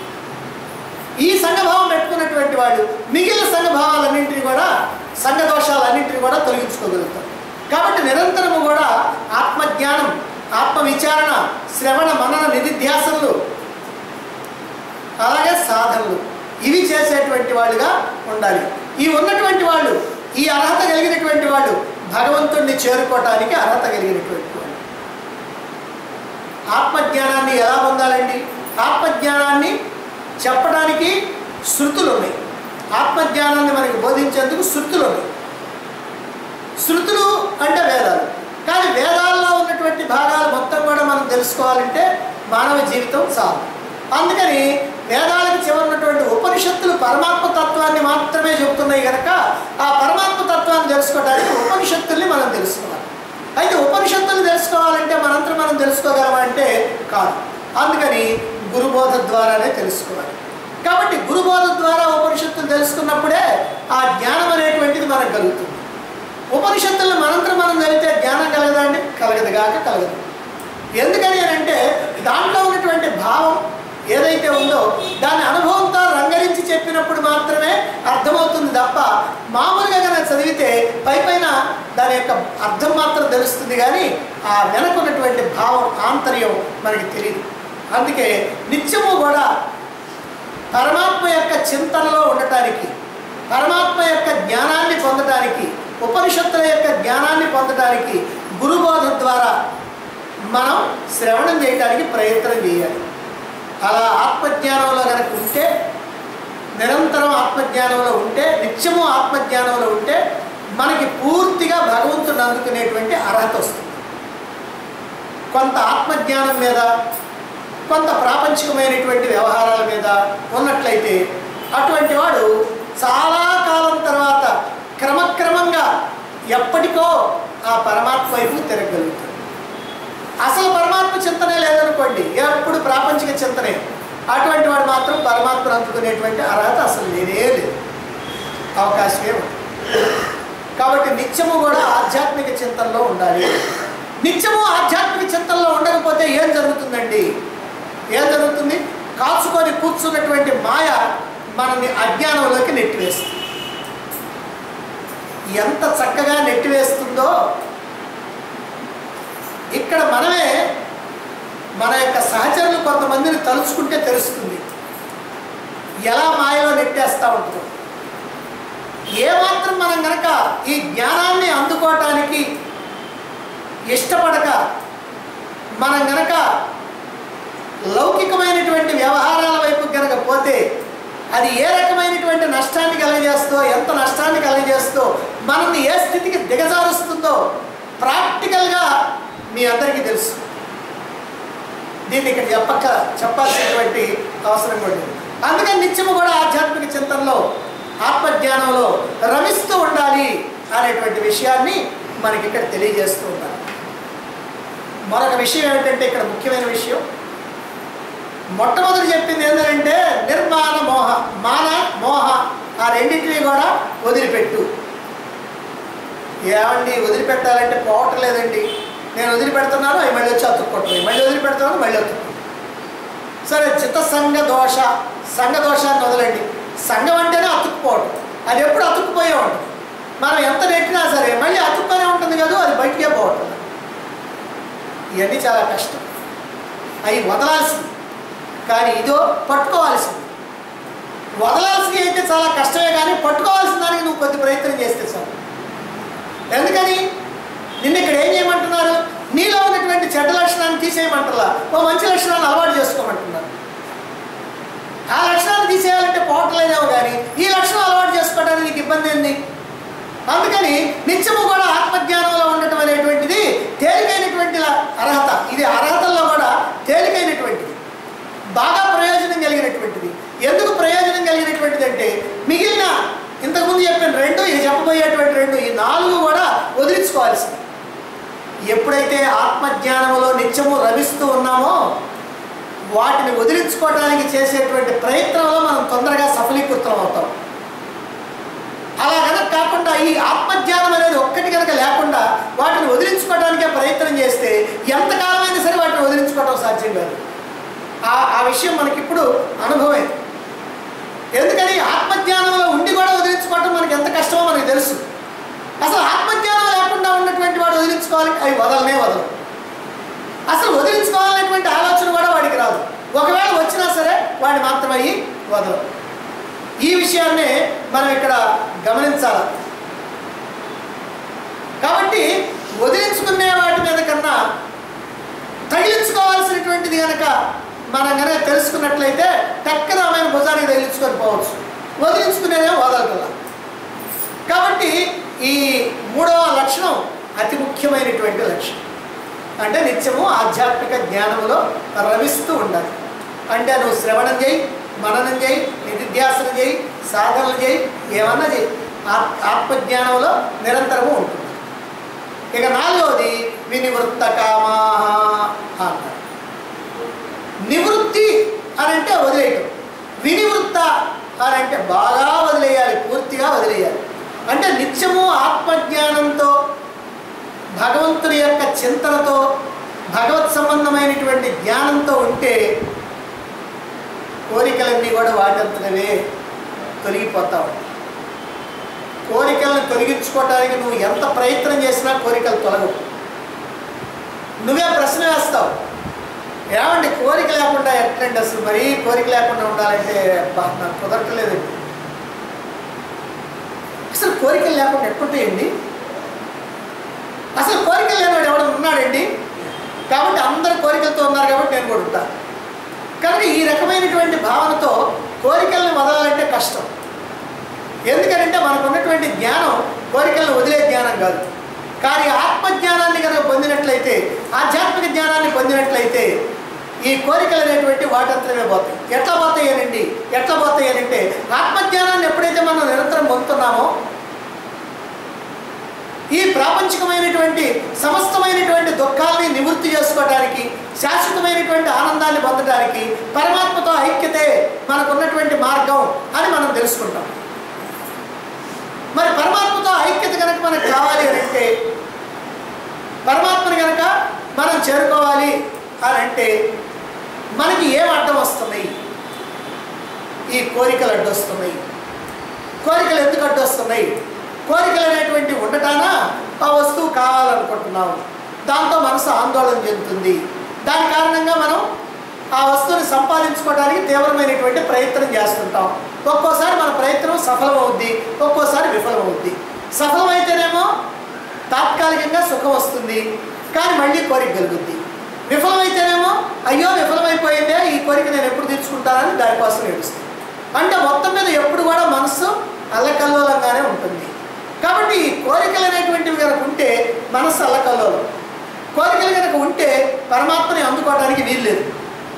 ఈ సంఘభావం పెట్టుకున్నటువంటి వాళ్ళు మిగిలిన సంఘభావాలన్నింటినీ కూడా సంఘ దోషాలన్నింటినీ కూడా తొలగించుకోగలుగుతారు కాబట్టి నిరంతరము కూడా ఆత్మజ్ఞానం ఆత్మ విచారణ శ్రవణ మనన నిధిధ్యాసనలు అలాగే సాధనలు ఇవి చేసేటువంటి వాళ్ళుగా ఉండాలి ఈ ఉన్నటువంటి వాళ్ళు ఈ అర్హత కలిగినటువంటి వాళ్ళు భగవంతుణ్ణి చేరుకోవటానికి అర్హత కలిగినటువంటి వాళ్ళు ఆత్మజ్ఞానాన్ని ఎలా పొందాలండి ఆత్మజ్ఞానాన్ని చెప్పడానికి శృతులు ఉన్నాయి ఆత్మజ్ఞానాన్ని మనకి బోధించేందుకు శృతులు ఉన్నాయి శృతులు అంటే వేదాలు కానీ వేదాల్లో ఉన్నటువంటి భాగాలు మొత్తం కూడా మనం తెలుసుకోవాలంటే మానవ జీవితం చాలు అందుకని వేదాలకు చివరినటువంటి ఉపనిషత్తులు పరమాత్మ తత్వాన్ని మాత్రమే చెబుతున్నాయి కనుక ఆ పరమాత్మ తత్వాన్ని తెలుసుకోవడానికి ఉపనిషత్తుల్ని మనం తెలుసుకోవాలి అయితే ఉపనిషత్తులు తెలుసుకోవాలంటే మనంతా మనం తెలుసుకోగలమా అంటే కాదు అందుకని గురుబోధ ద్వారానే తెలుసుకోవాలి కాబట్టి గురుబోధ ద్వారా ఉపనిషత్తులు తెలుసుకున్నప్పుడే ఆ జ్ఞానం అనేటువంటిది మనకు కలుగుతుంది ఉపనిషత్తులను మనంతరం మనం చదివితే జ్ఞానం కలగదా అండి కలగదు గాక కలగదు ఎందుకని అని అంటే దాంట్లో ఉన్నటువంటి భావం ఏదైతే ఉందో దాని అనుభవంతో రంగరించి చెప్పినప్పుడు మాత్రమే అర్థమవుతుంది తప్ప మామూలుగా కనుక చదివితే పై పైన దాని యొక్క అర్థం మాత్రం తెలుస్తుంది కానీ ఆ వెనకున్నటువంటి భావం ఆంతర్యం మనకి తెలియదు అందుకే నిత్యము కూడా పరమాత్మ యొక్క చింతనలో ఉండటానికి పరమాత్మ యొక్క జ్ఞానాన్ని పొందటానికి ఉపనిషత్తుల యొక్క జ్ఞానాన్ని పొందటానికి గురుబోధ ద్వారా మనం శ్రవణం చేయడానికి ప్రయత్నం చేయాలి అలా ఆత్మజ్ఞానంలో కనుక ఉంటే నిరంతరం ఆత్మజ్ఞానంలో ఉంటే నిత్యము ఆత్మజ్ఞానంలో ఉంటే మనకి పూర్తిగా భగవంతుని అందుకునేటువంటి అర్హత వస్తుంది కొంత ఆత్మజ్ఞానం మీద కొంత ప్రాపంచికమైనటువంటి వ్యవహారాల మీద ఉన్నట్లయితే అటువంటి వాడు చాలా కాలం తర్వాత క్రమక్రమంగా ఎప్పటికో ఆ పరమాత్మ వైపు తిరగలుగుతాడు అసలు పరమాత్మ చింతనే లేదనుకోండి ఎప్పుడు ప్రాపంచిక చింతనే అటువంటి వాడు మాత్రం పరమాత్మను అందుకునేటువంటి అర్హత అసలు లేనే లేదు అవకాశమే ఉంది కాబట్టి నిత్యము కూడా ఆధ్యాత్మిక చింతనలో ఉండాలి నిత్యము ఆధ్యాత్మిక చింతనలో ఉండకపోతే ఏం జరుగుతుందండి ఏం జరుగుతుంది కాచుకొని కూర్చున్నటువంటి మాయ మనల్ని అజ్ఞానంలోకి నెట్టివేస్తుంది ఎంత చక్కగా నెట్టివేస్తుందో ఇక్కడ మనమే మన యొక్క సహచరులు కొంతమందిని తలుచుకుంటే తెలుస్తుంది ఎలా మాయలో నెట్టేస్తూ ఉంటుందో ఏమాత్రం మనం గనక ఈ జ్ఞానాన్ని అందుకోవటానికి ఇష్టపడక మనం గనక లౌకికమైనటువంటి వ్యవహారాల వైపు గనక పోతే అది ఏ రకమైనటువంటి నష్టాన్ని కలగజేస్తో ఎంత నష్టాన్ని కలగజేస్తో మనల్ని ఏ స్థితికి దిగజారుస్తుందో ప్రాక్టికల్గా మీ అందరికీ తెలుసు దీన్ని ఇక్కడ చెప్పక్క చెప్పాల్సినటువంటి అవసరం కూడా లేదు అందుకని నిత్యము కూడా ఆధ్యాత్మిక చింతనలో ఆత్మజ్ఞానంలో రమిస్తూ ఉండాలి అనేటువంటి విషయాన్ని మనకి ఇక్కడ తెలియజేస్తూ ఉండాలి మరొక విషయం ఏమిటంటే ఇక్కడ ముఖ్యమైన విషయం మొట్టమొదటి చెప్పింది ఏంటంటే నిర్మాణ మోహ మాన మోహ ఆ రెండింటినీ కూడా వదిలిపెట్టు ఏమండి వదిలిపెట్టాలంటే పోవటం లేదండి నేను వదిలిపెడుతున్నాను అవి మళ్ళీ వచ్చి అతుక్కుంటున్నాయి మళ్ళీ వదిలిపెడుతున్నాను మళ్ళీ అతుక్కుంటున్నాను సరే చిత్త సంఘ దోష సంఘ దోషాన్ని వదలండి సంఘం అంటేనే అతుక్కుపోవడం అది ఎప్పుడు అతుక్కుపోయే ఉంటుంది మనం ఎంత నెట్టినా సరే మళ్ళీ అతుక్కునే ఉంటుంది కదా అది బయటికే పోవటం ఇవన్నీ చాలా కష్టం అవి వదలాల్సింది కానీ ఇదో పట్టుకోవాల్సింది వదలాల్సింది అయితే చాలా కష్టమే కానీ పట్టుకోవాల్సిన దానికి నువ్వు కొద్ది ప్రయత్నం చేస్తే చాలు ఎందుకని నిన్న ఇక్కడ ఏం చేయమంటున్నారు నీలో ఉన్నటువంటి చెడ్డ లక్షణాన్ని తీసేయమంటారా ఓ మంచి లక్షణాన్ని అలవాటు చేసుకోమంటున్నారు ఆ లక్షణాన్ని తీసేయాలంటే పోవట్లేదేమో కానీ ఈ లక్షణం అలవాటు చేసుకోవడానికి నీకు ఇబ్బంది ఏంది అందుకని నిత్యము కూడా ఆత్మజ్ఞానంలో ఉండటం అనేటువంటిది తేలికైనటువంటి అర్హత ఇది అర్హతల్లో కూడా తేలికైనటువంటిది బాగా ప్రయోజనం కలిగినటువంటిది ఎందుకు ప్రయోజనం కలిగినటువంటిది అంటే మిగిలిన ఇంతకుముందు చెప్పిన రెండు ఇది చెప్పబోయేటువంటి రెండు ఈ నాలుగు కూడా వదిలించుకోవాల్సింది ఎప్పుడైతే ఆత్మజ్ఞానంలో నిత్యము రమిస్తూ ఉన్నామో వాటిని వదిలించుకోవడానికి చేసేటువంటి ప్రయత్నంలో మనం తొందరగా సఫలీకృతం అవుతాం అలా కనుక కాకుండా ఈ ఆత్మజ్ఞానం అనేది ఒక్కటి కనుక లేకుండా వాటిని వదిలించుకోవడానికే ప్రయత్నం చేస్తే ఎంతకాలమైనా సరే వాటిని వదిలించుకోవడం సాధ్యం కాదు ఆ ఆ విషయం మనకిప్పుడు అనుభవమే ఎందుకని ఆత్మజ్ఞానంలో ఉండి కూడా వదిలించుకోవటం మనకి ఎంత కష్టమో మనకు తెలుసు అసలు ఆత్మజ్ఞానం లేకుండా ఉన్నటువంటి వాడు వదిలించుకోవాలి అవి వదలనే వదలవు అసలు వదిలించుకోవాలనేటువంటి ఆలోచన కూడా వాడికి రాదు ఒకవేళ వచ్చినా సరే వాడి మాత్రం అయ్యి వదలవు ఈ విషయాన్నే మనం ఇక్కడ గమనించాలి కాబట్టి వదిలించుకునే వాటి మీద కన్నా తగిలించుకోవాల్సినటువంటిది కనుక మనం కనుక తెలుసుకున్నట్లయితే టక్కన ఆమె భుజానికి తగిలించుకొని పోవచ్చు వదిలించుకునేదే వదలగల కాబట్టి ఈ మూడవ లక్షణం అతి ముఖ్యమైనటువంటి లక్షణం అంటే నిత్యము ఆధ్యాత్మిక జ్ఞానంలో రమిస్తూ ఉండాలి అంటే నువ్వు శ్రవణం చేయి మననం చేయి నిధిధ్యాసనం చేయి సాధనలు చేయి ఏమన్నా చేయి ఆత్ ఆత్మజ్ఞానంలో నిరంతరము ఉంటుంది ఇక నాలుగవది వినివృత్త కామా అన్నారు నివృత్తి అని అంటే వదిలేయటం వినివృత్త అని అంటే బాగా వదిలేయాలి పూర్తిగా వదిలేయాలి అంటే నిత్యము ఆత్మజ్ఞానంతో భగవంతుని యొక్క చింతనతో భగవత్ సంబంధమైనటువంటి జ్ఞానంతో ఉంటే కోరికలన్నీ కూడా వాటంతనవే తొలగిపోతా ఉంటాయి కోరికలను తొలగించుకోవడానికి నువ్వు ఎంత ప్రయత్నం చేసినా కోరికలు తొలగవు నువ్వే ప్రశ్న వేస్తావు ఏమండి కోరిక లేకుండా ఎట్లండి అసలు మరీ కోరిక లేకుండా ఉండాలంటే అబ్బా, నాకు కుదరట్లేదండి అసలు కోరికలు లేకుండా ఎట్టుంటాయండి అసలు కోరికలు లేనివాడు ఎవడు ఉన్నాడండి కాబట్టి అందరు కోరికలతో ఉన్నారు కాబట్టి నేను కూడా ఉంటాను కనుక ఈ రకమైనటువంటి భావనతో కోరికలను వదలాలంటే కష్టం ఎందుకంటే మనకు ఉన్నటువంటి జ్ఞానం కోరికలను వదిలే జ్ఞానం కాదు కానీ ఆత్మజ్ఞానాన్ని కనుక పొందినట్లయితే ఆధ్యాత్మిక జ్ఞానాన్ని పొందినట్లయితే ఈ కోరికలు అనేటువంటి వాటంతరమే పోతాయి ఎట్లా పోతాయనండి ఎట్లా పోతాయనంటే ఆత్మజ్ఞానాన్ని ఎప్పుడైతే మనం నిరంతరం పొందుతున్నామో ఈ ప్రాపంచికమైనటువంటి సమస్తమైనటువంటి దుఃఖాల్ని నివృత్తి చేసుకోవడానికి శాశ్వతమైనటువంటి ఆనందాన్ని పొందడానికి పరమాత్మతో ఐక్యతే మనకున్నటువంటి మార్గం అని మనం తెలుసుకుంటాం మరి పరమాత్మతో ఐక్యత కనుక మనకు కావాలి అని అంటే పరమాత్మని కనుక మనం చేరుకోవాలి అని అంటే మనకి ఏం అడ్డం వస్తున్నాయి ఈ కోరికలు అడ్డొస్తున్నాయి కోరికలు ఎందుకు అడ్డొస్తున్నాయి కోరికలు అనేటువంటి ఉండటానా ఆ వస్తువు కావాలనుకుంటున్నాం దాంతో మనసు ఆందోళన చెందుతుంది దాని కారణంగా మనం ఆ వస్తువుని సంపాదించుకోవడానికి తీవ్రమైనటువంటి ప్రయత్నం చేస్తుంటాం ఒక్కోసారి మన ప్రయత్నం సఫలమవుద్ది ఒక్కోసారి విఫలమవుద్ది సఫలమైతేనేమో తాత్కాలికంగా సుఖం వస్తుంది కానీ మళ్ళీ కోరిక కలుగుద్ది విఫలమైతేనేమో అయ్యో విఫలమైపోయిందే ఈ కోరిక నేను ఎప్పుడు తీర్చుకుంటానని దానికోసం ఏడుస్తుంది అంటే మొత్తం మీద ఎప్పుడు కూడా మనస్సు అల్లకల్లోలంగానే ఉంటుంది కాబట్టి ఈ కోరికలు అనేటువంటివి కనుక ఉంటే మనస్సు అల్లకల్లోలం కోరికలు కనుక ఉంటే పరమాత్మని అందుకోవడానికి వీల్లేదు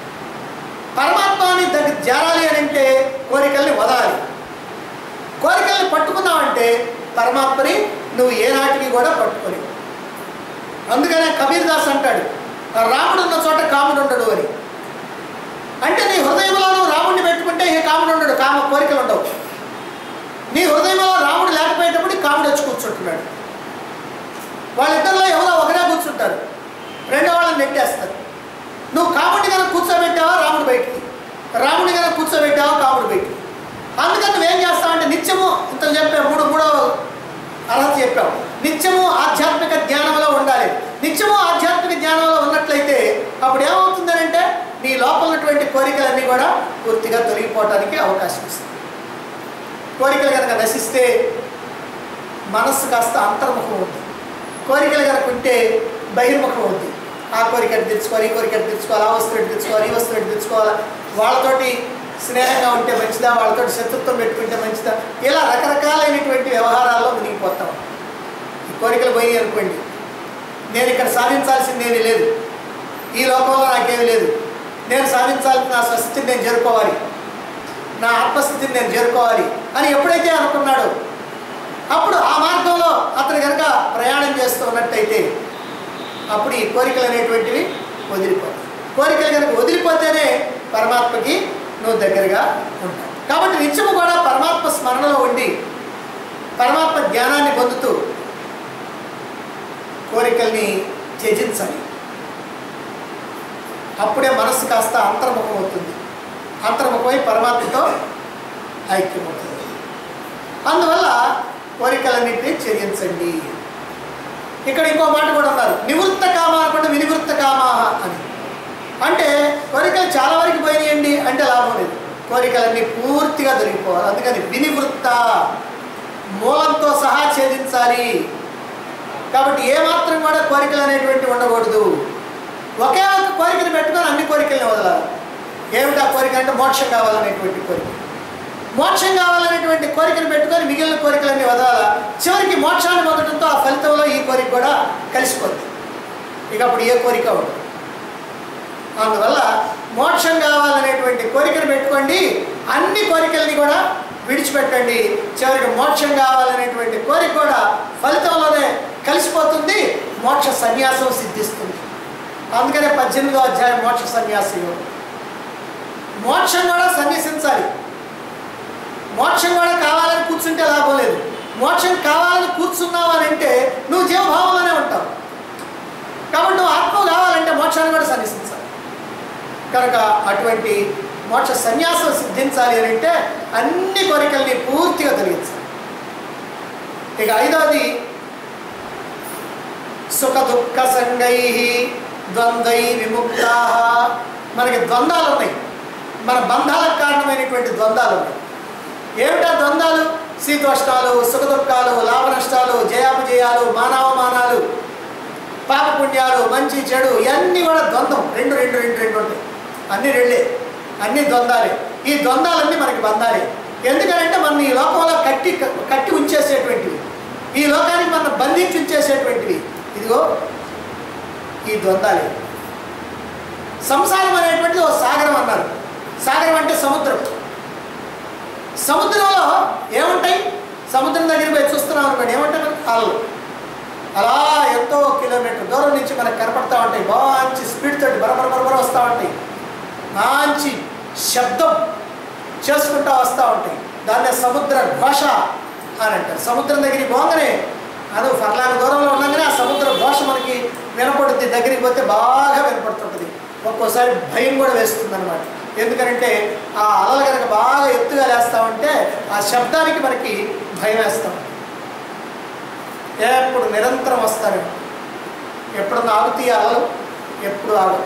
పరమాత్మని దగ్గర చేరాలి అని అంటే కోరికల్ని వదలాలి కోరికల్ని పట్టుకున్నావంటే పరమాత్మని నువ్వు ఏనాటికి కూడా పట్టుకొని అందుకనే కబీర్ దాస్ అంటాడు రాముడు ఉన్న చోట కాముడు ఉండడు అని అంటే నీ హృదయంలో నువ్వు రాముడిని పెట్టుకుంటే ఏ కాముడు ఉండడు కామ కోరికలు ఉండవు నీ హృదయంలో రాముడు లేకపోయేటప్పుడు ఈ కాముడు వచ్చి కూర్చుంటున్నాడు వాళ్ళిద్దరిలో ఎవరో ఒకరే కూర్చుంటారు రెండో వాళ్ళని నెట్టేస్తారు నువ్వు కాముడిని కనుక కూర్చోబెట్టావా రాముడు బయటికి రాముడిని కనుక కూర్చోబెట్టావా కాముడు బయటికి అందుకని నువ్వేం చేస్తావంటే నిత్యము ఇంత చెప్పా మూడు మూడో అర్హత చెప్పావు నిత్యము ఆధ్యాత్మిక జ్ఞానంలో ఉండాలి నిత్యము ఆధ్యాత్మిక జ్ఞానంలో ఉన్నట్లయితే అప్పుడు ఏమవుతుందనంటే నీ లోపల ఉన్నటువంటి కోరికలన్నీ కూడా పూర్తిగా తొలగిపోవడానికి అవకాశం ఇస్తుంది కోరికలు కనుక నశిస్తే మనస్సు కాస్త అంతర్ముఖం అవుతుంది కోరికలు కనుక ఉంటే బహిర్ముఖం అవుతుంది ఆ కోరిక ఎటు తెచ్చుకోవాలి ఈ కోరిక ఎటు తెచ్చుకోవాలి ఆ వస్తువు ఎటు తెచ్చుకోవాలి ఈ వస్తువు ఎటు తెచ్చుకోవాలి వాళ్ళతోటి స్నేహంగా ఉంటే మంచిదా వాళ్ళతోటి శత్రుత్వం పెట్టుకుంటే మంచిదా ఇలా రకరకాలైనటువంటి వ్యవహారాల్లో మునిగిపోతాం ఈ కోరికలు పోయి అనుకోండి నేను ఇక్కడ సాధించాల్సింది ఏమీ లేదు ఈ లోకంలో నాకేమీ లేదు నేను సాధించాల్సిన నా స్వస్థితిని నేను చేరుకోవాలి నా ఆత్మస్థితిని నేను చేరుకోవాలి అని ఎప్పుడైతే అనుకున్నాడో అప్పుడు ఆ మార్గంలో అతను కనుక ప్రయాణం చేస్తూ ఉన్నట్టయితే అప్పుడు ఈ కోరికలు అనేటువంటివి వదిలిపోతాయి కోరికలు కనుక వదిలిపోతేనే పరమాత్మకి నువ్వు దగ్గరగా ఉంటావు కాబట్టి నిత్యము కూడా పరమాత్మ స్మరణలో ఉండి పరమాత్మ జ్ఞానాన్ని పొందుతూ కోరికల్ని త్యజించాలి అప్పుడే మనస్సు కాస్త అంతర్ముఖం అవుతుంది అంతర్ముఖమై పరమాత్మతో ఐక్యమవుతుంది అందువల్ల కోరికలన్నింటినీ త్యజించండి ఇక్కడ ఇంకో మాట కూడా ఉన్నారు నివృత్త కామ అనుకుంటే వినివృత్త కామా అని అంటే కోరికలు చాలా వరకు పోయినాయండి అంటే లాభం లేదు కోరికలన్నీ పూర్తిగా దొరికిపోవాలి అందుకని వినివృత్త మూలంతో సహా ఛేదించాలి కాబట్టి ఏమాత్రం కూడా కోరికలు అనేటువంటి ఉండకూడదు ఒకే ఒక కోరికను పెట్టుకొని అన్ని కోరికల్ని వదలాలి ఏమిటా కోరిక అంటే మోక్షం కావాలనేటువంటి కోరిక మోక్షం కావాలనేటువంటి కోరికను పెట్టుకొని మిగిలిన కోరికలన్నీ వదలాల చివరికి మోక్షాన్ని పొందడంతో ఆ ఫలితంలో ఈ కోరిక కూడా కలిసిపోద్ది ఇక అప్పుడు ఏ కోరిక ఉండదు అందువల్ల మోక్షం కావాలనేటువంటి కోరికను పెట్టుకోండి అన్ని కోరికల్ని కూడా విడిచిపెట్టండి చివరికి మోక్షం కావాలనేటువంటి కోరిక కూడా ఫలితంలోనే కలిసిపోతుంది మోక్ష సన్యాసం సిద్ధిస్తుంది అందుకనే పద్దెనిమిదో అధ్యాయం మోక్ష సన్యాసం మోక్షం కూడా సన్యసించాలి మోక్షం కూడా కావాలని కూర్చుంటే లాభం లేదు మోక్షం కావాలని కూర్చున్నావు అని అంటే నువ్వు జీవభావంలోనే ఉంటావు కాబట్టి నువ్వు ఆత్మ కావాలంటే మోక్షాన్ని కూడా సన్యసించాలి కనుక అటువంటి మోక్ష సన్యాసం సిద్ధించాలి అని అంటే అన్ని కోరికల్ని పూర్తిగా తొలగించాలి ఇక ఐదవది సుఖ దుఃఖ సంగై ద్వంద్వై విముక్త మనకి ద్వంద్వాలు ఉన్నాయి మన బంధాలకు కారణమైనటువంటి ద్వంద్వాలు ఉన్నాయి ఏమిటా ద్వంద్వాలు శీతోష్టాలు సుఖ దుఃఖాలు లాభ నష్టాలు జయాపజయాలు మానవమానాలు పాపపుణ్యాలు మంచి చెడు ఇవన్నీ కూడా ద్వంద్వం రెండు రెండు రెండు రెండు ఉంటాయి అన్ని రెండే అన్ని ద్వంద్వాలే ఈ ద్వంద్వాలన్నీ మనకి బంధాలే ఎందుకంటే మన ఈ లోకంలో కట్టి కట్టి ఉంచేసేటువంటివి ఈ లోకానికి మనం బంధించి ఉంచేసేటువంటివి ఇదిగో ఈ ద్వంద్వాలే సంసారం అనేటువంటిది ఒక సాగరం అన్నారు సాగరం అంటే సముద్రం సముద్రంలో ఏముంటాయి సముద్రం దగ్గర పోయి చూస్తున్నాం అనుకోండి ఏమంటాయి మనకి అలలు అలా ఎంతో కిలోమీటర్ దూరం నుంచి మనకు కనపడతా ఉంటాయి మంచి స్పీడ్ తోటి బరబర బరబర వస్తూ ఉంటాయి మంచి శబ్దం చేసుకుంటూ వస్తూ ఉంటాయి దాన్నే సముద్ర ఘోష అని అంటారు సముద్రం దగ్గరికి పోగానే అది ఫర్లాంగ దూరంలో ఉండగానే ఆ సముద్ర ఘోష మనకి వినపడుద్ది దగ్గరికి పోతే బాగా వినపడుతుంటుంది ఒక్కోసారి భయం కూడా వేస్తుంది అనమాట ఎందుకంటే ఆ అలలు కనుక బాగా ఎత్తుగా లేస్తా ఉంటే ఆ శబ్దానికి మనకి భయం వేస్తాం ఎప్పుడు నిరంతరం వస్తారు ఎప్పుడు ఆగుతాయి అలలు ఎప్పుడు ఆగు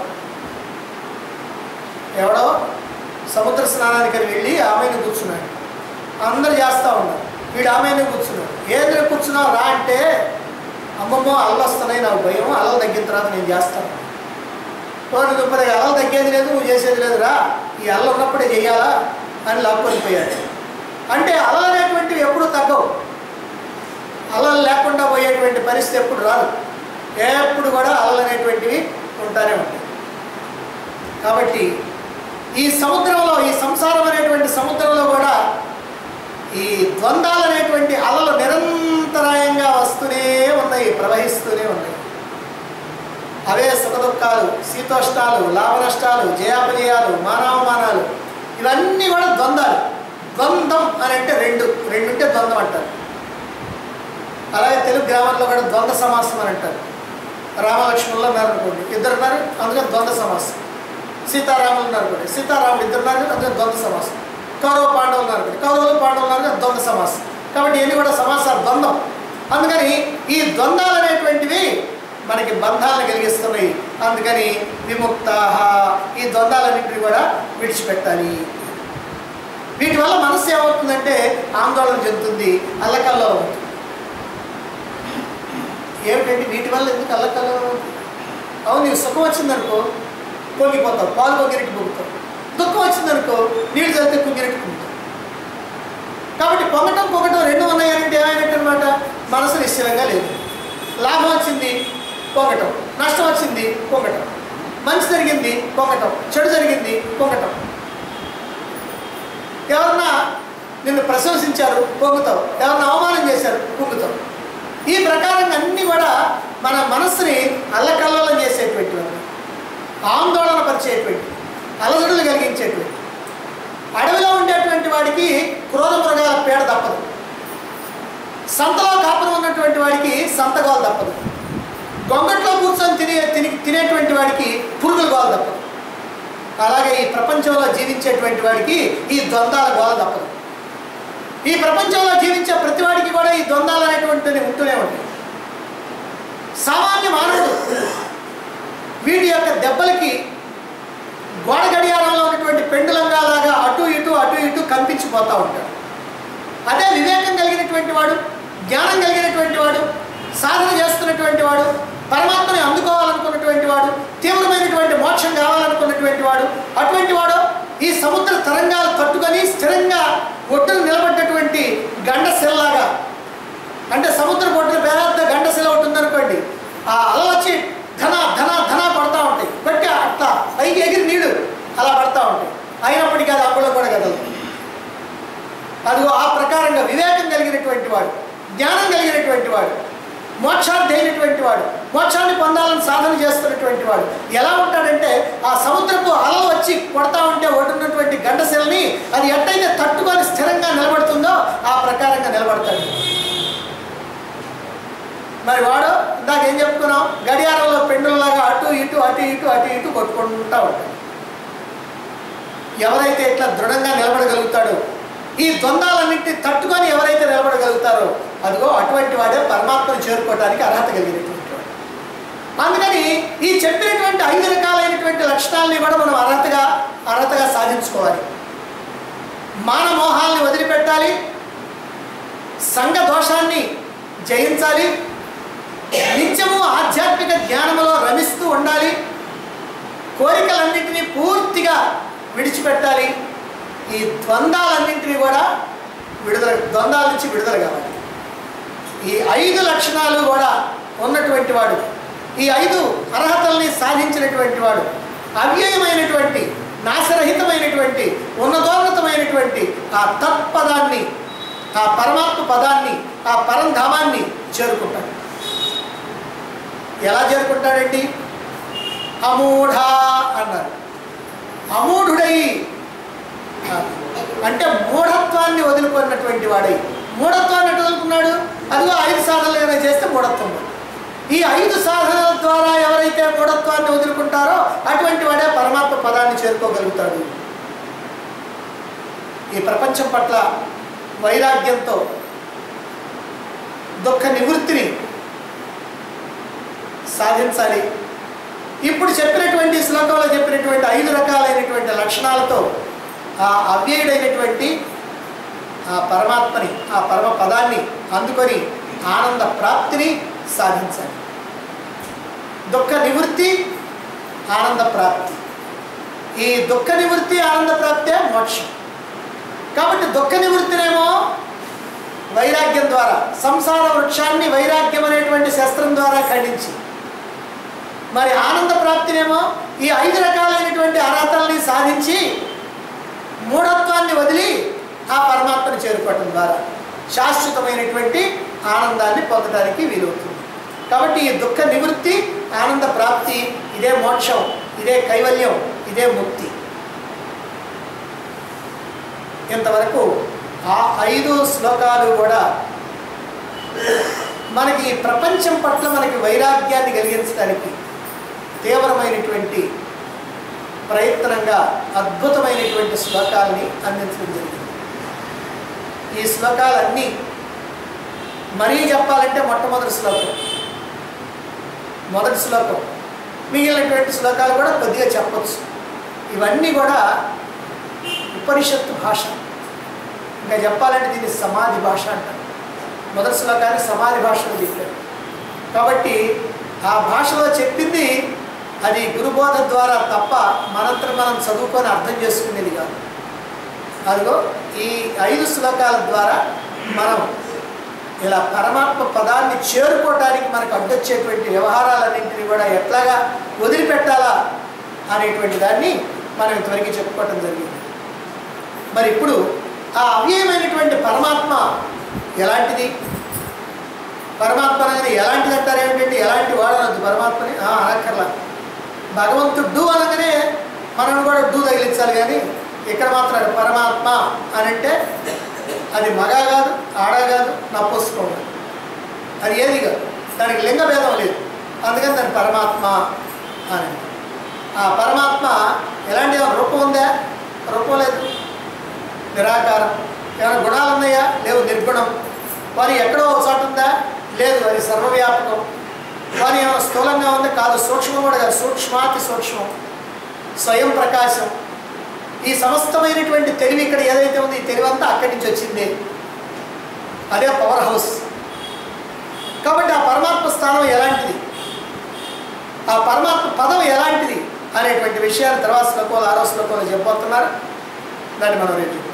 ఎవడో సముద్ర స్నానానికి అని వెళ్ళి ఆమెను కూర్చున్నాడు అందరు చేస్తూ ఉన్నారు వీడు ఆమెను కూర్చున్నాడు ఏంద్ర కూర్చున్నావు రా అంటే అమ్మమ్మ అల్లు వస్తున్నాయి నాకు భయం అలలు తగ్గిన తర్వాత నేను చేస్తాను వాడు దుప్పటి అలలు తగ్గేది లేదు నువ్వు చేసేది లేదు రా ఈ అల్ల ఉన్నప్పుడే చెయ్యాలా అని లాక్కొని పోయాడు అంటే అలలు అనేటువంటివి ఎప్పుడు తగ్గవు అలలు లేకుండా పోయేటువంటి పరిస్థితి ఎప్పుడు రాదు ఎప్పుడు కూడా అలలు అనేటువంటివి ఉంటానే ఉంటాయి కాబట్టి ఈ సముద్రంలో ఈ సంసారం అనేటువంటి సముద్రంలో కూడా ఈ ద్వంద్వాలు అనేటువంటి అలలు నిరంతరాయంగా వస్తూనే ఉన్నాయి ప్రవహిస్తూనే ఉన్నాయి అవే సుఖ దుఃఖాలు శీతోష్టాలు లాభ నష్టాలు జయాపజయాలు మానవమానాలు ఇవన్నీ కూడా ద్వంద్వాలు ద్వంద్వం అని అంటే రెండు రెండు ఉంటే ద్వంద్వం అంటారు అలాగే తెలుగు గ్రామంలో కూడా ద్వంద్వ సమాసం అని అంటారు రామలక్ష్మణులు ఉన్నారు అనుకోండి ఇద్దరు ఉన్నారు అందుకని ద్వంద్వ సమాసం సీతారాములు ఉన్నారు అనుకోండి సీతారాములు ఇద్దరు ఉన్నారు అందుకని ద్వంద్వ సమాసం కౌరవ పాండవులు ఉన్నారు అనుకోండి కౌరవులు పాండవులు ఉన్నారు కదా ద్వంద్వ సమాసం కాబట్టి ఇవన్నీ కూడా సమాసాలు ద్వంద్వం అందుకని ఈ ద్వంద్వాలు అనేటువంటివి మనకి బంధాలను కలిగిస్తున్నాయి అందుకని విముక్త ఈ ద్వంద్వాలన్నింటినీ కూడా విడిచిపెట్టాలి వీటి వల్ల మనసు ఏమవుతుందంటే ఆందోళన చెందుతుంది అల్లకల్లో అవుతుంది ఏమిటంటే వీటి వల్ల ఎందుకు అల్లకల్లో అవుతుంది అవును నీకు సుఖం వచ్చిందనుకో పొంగిపోతావు పాలు పొంగిరెట్టి పొంగుతావు దుఃఖం వచ్చిందనుకో నీళ్ళు చదివితే కుంగిరెట్టి కుంగుతావు కాబట్టి పొంగటం పొంగటం రెండు ఉన్నాయంటే ఏమైనట్టు అనమాట మనసు నిశ్చలంగా లేదు లాభం వచ్చింది పొంగటం నష్టం వచ్చింది పొంగటం మంచి జరిగింది పొంగటం చెడు జరిగింది పొంగటం ఎవరన్నా నిన్ను ప్రశంసించారు పొంగుతావు ఎవరన్నా అవమానం చేశారు పొంగుతావు ఈ ప్రకారంగా అన్నీ కూడా మన మనస్సుని అల్లకల్లోలం చేసేటువంటివి ఆందోళన పరిచేటువంటి అలజడులు కలిగించేటువంటి అడవిలో ఉండేటువంటి వాడికి క్రోధ మృగాల పేడ తప్పదు సంతలో కాపురం ఉన్నటువంటి వాడికి సంతగోలు తప్పదు గొంగట్లో కూర్చొని తినే తిని తినేటువంటి వాడికి పురుగుల గోల తప్పదు అలాగే ఈ ప్రపంచంలో జీవించేటువంటి వాడికి ఈ ద్వంద్వాల గోల తప్పదు ఈ ప్రపంచంలో జీవించే ప్రతి వాడికి కూడా ఈ ద్వంద్వాలు అనేటువంటివి ఉంటూనే ఉంటాయి సామాన్య మానవుడు వీడి యొక్క దెబ్బలకి గోడ గడియారంలో ఉన్నటువంటి పెండులంగా లాగా అటు ఇటు అటు ఇటు కనిపించిపోతూ ఉంటాడు అదే వివేకం కలిగినటువంటి వాడు జ్ఞానం కలిగినటువంటి వాడు సాధన చేస్తున్నటువంటి వాడు పరమాత్మని అందుకోవాలనుకున్నటువంటి వాడు తీవ్రమైనటువంటి మోక్షం కావాలనుకున్నటువంటి వాడు అటువంటి వాడు ఈ సముద్ర తరంగాలు తట్టుకొని స్థిరంగా ఒడ్డున నిలబడ్డటువంటి గండశిలలాగా అంటే సముద్ర ఒడ్డున పెద్ద గండశిల ఒకటి ఉందనుకోండి ఆ అల వచ్చి ధన ధన ధన పడతా ఉంటాయి బట్టి అట్లా పైకి ఎగిరి నీళ్ళు అలా పడతా ఉంటాయి అయినప్పటికీ అది అప్పులో కూడా కదలదు అదిగో ఆ ప్రకారంగా వివేకం కలిగినటువంటి వాడు జ్ఞానం కలిగినటువంటి వాడు మోక్షార్థి అయినటువంటి వాడు మోక్షాన్ని పొందాలని సాధన చేస్తున్నటువంటి వాడు ఎలా ఉంటాడంటే ఆ సముద్రపు అలలు వచ్చి కొడతా ఉంటే ఒడ్డున్నటువంటి గండశిలని అది ఎట్టయితే తట్టుకొని స్థిరంగా నిలబడుతుందో ఆ ప్రకారంగా నిలబడతాడు మరి వాడు ఇందాక ఏం చెప్పుకున్నాం గడియారంలో పెండులాగా అటు ఇటు అటు ఇటు అటు ఇటు కొట్టుకుంటా ఉంటాడు ఎవరైతే ఇట్లా దృఢంగా నిలబడగలుగుతాడో ఈ ద్వంద్వాలన్నింటినీ తట్టుకొని ఎవరైతే నిలబడగలుగుతారో అదిగో అటువంటి వాడే పరమాత్మను చేరుకోవడానికి అర్హత కలిగినటువంటి వాడు అందుకని ఈ చెప్పినటువంటి ఐదు రకాలైనటువంటి లక్షణాలని కూడా మనం అర్హతగా అర్హతగా సాధించుకోవాలి మానమోహాల్ని వదిలిపెట్టాలి సంఘ దోషాన్ని జయించాలి నిత్యము ఆధ్యాత్మిక జ్ఞానములో రమిస్తూ ఉండాలి కోరికలన్నింటినీ పూర్తిగా విడిచిపెట్టాలి ఈ ద్వంద్వాలన్నింటినీ కూడా విడుదల ద్వంద్వాల నుంచి విడుదల కావాలి ఈ ఐదు లక్షణాలు కూడా ఉన్నటువంటి వాడు ఈ ఐదు అర్హతల్ని సాధించినటువంటి వాడు అవ్యయమైనటువంటి నాశరహితమైనటువంటి ఉన్నతోన్నతమైనటువంటి ఆ తత్పదాన్ని ఆ పరమాత్మ పదాన్ని ఆ పరంధామాన్ని చేరుకుంటాడు ఎలా చేరుకుంటాడండి అమూఢ అన్నారు అమూఢుడై అంటే మూఢత్వాన్ని వదులుకున్నటువంటి వాడై మూఢత్వాన్ని ఎటు వదులుకున్నాడు అదిగో ఐదు సాధనలు ఏమైనా చేస్తే మూఢత్వం ఈ ఐదు సాధనల ద్వారా ఎవరైతే మూఢత్వాన్ని వదులుకుంటారో అటువంటి వాడే పరమాత్మ పదాన్ని చేరుకోగలుగుతాడు ఈ ప్రపంచం పట్ల వైరాగ్యంతో దుఃఖ నివృత్తిని సాధించాలి ఇప్పుడు చెప్పినటువంటి శ్లోకంలో చెప్పినటువంటి ఐదు రకాలైనటువంటి లక్షణాలతో ఆ అవ్యయుడైనటువంటి ఆ పరమాత్మని ఆ పరమ పదాన్ని అందుకొని ఆనంద ప్రాప్తిని సాధించాలి దుఃఖ నివృత్తి ఆనంద ప్రాప్తి ఈ దుఃఖ నివృత్తి ఆనంద ప్రాప్తే మోక్షం కాబట్టి దుఃఖ నివృత్తినేమో వైరాగ్యం ద్వారా సంసార వృక్షాన్ని వైరాగ్యం అనేటువంటి శస్త్రం ద్వారా ఖండించి మరి ఆనంద ప్రాప్తినేమో ఈ ఐదు రకాలైనటువంటి అర్హతల్ని సాధించి మూఢత్వాన్ని వదిలి ఆ పరమాత్మను చేరుకోవటం ద్వారా శాశ్వతమైనటువంటి ఆనందాన్ని పొందడానికి వీలవుతుంది కాబట్టి ఈ దుఃఖ నివృత్తి ఆనంద ప్రాప్తి ఇదే మోక్షం ఇదే కైవల్యం ఇదే ముక్తి ఇంతవరకు ఆ ఐదు శ్లోకాలు కూడా మనకి ఈ ప్రపంచం పట్ల మనకి వైరాగ్యాన్ని కలిగించడానికి తీవ్రమైనటువంటి ప్రయత్నంగా అద్భుతమైనటువంటి శ్లోకాలని అందించడం జరిగింది ఈ శ్లోకాలన్నీ మరీ చెప్పాలంటే మొట్టమొదటి శ్లోకం మొదటి శ్లోకం మిగిలినటువంటి శ్లోకాలు కూడా కొద్దిగా చెప్పచ్చు ఇవన్నీ కూడా ఉపనిషత్తు భాష ఇంకా చెప్పాలంటే దీన్ని సమాధి భాష అంటారు మొదటి శ్లోకాన్ని సమాధి భాషలో చెప్పారు కాబట్టి ఆ భాషలో చెప్పింది అది గురుబోధ ద్వారా తప్ప మనంతరం మనం చదువుకొని అర్థం చేసుకునేది కాదు అదిగో ఈ ఐదు శ్లోకాల ద్వారా మనం ఇలా పరమాత్మ పదాన్ని చేరుకోవడానికి మనకు అడ్డొచ్చేటువంటి వ్యవహారాలన్నింటినీ కూడా ఎట్లాగా వదిలిపెట్టాలా అనేటువంటి దాన్ని మనం ఇంతవరకు చెప్పుకోవటం జరిగింది మరి ఇప్పుడు ఆ అవ్యయమైనటువంటి పరమాత్మ ఎలాంటిది పరమాత్మ అనగానే ఎలాంటిది అంటారు ఏమిటంటే ఎలాంటి వాడనద్దు పరమాత్మని ఆ, అనక్కర్లా భగవంతుడు అనగానే మనం కూడా డూ తగిలించాలి కానీ ఇక్కడ మాత్రం పరమాత్మ అని అంటే అది మగ కాదు ఆడ కాదు నప్పొసుకోవడం అది ఏది కాదు దానికి లింగ భేదం లేదు అందుకని దాని పరమాత్మ అని ఆ పరమాత్మ ఎలాంటి రూపం ఉందా రూపం లేదు నిరాకారం ఏమైనా గుణాలు ఉన్నాయా లేవు నిర్గుణం వారి ఎక్కడో ఒక చోట ఉందా లేదు అది సర్వవ్యాపకం వారి ఏమైనా స్థూలంగా ఉంది కాదు సూక్ష్మం కూడా కాదు సూక్ష్మాతి సూక్ష్మం స్వయం ప్రకాశం ఈ సమస్తమైనటువంటి తెలివి ఇక్కడ ఏదైతే ఉంది ఈ తెలివి అంతా అక్కడి నుంచి వచ్చింది అదే పవర్ హౌస్ కాబట్టి ఆ పరమాత్మ స్థానం ఎలాంటిది ఆ పరమాత్మ పదం ఎలాంటిది అనేటువంటి విషయాన్ని తర్వాత శ్లోకంలో ఆరో శ్లోకంలో చెప్పబోతున్నారు దాన్ని మనం రేపు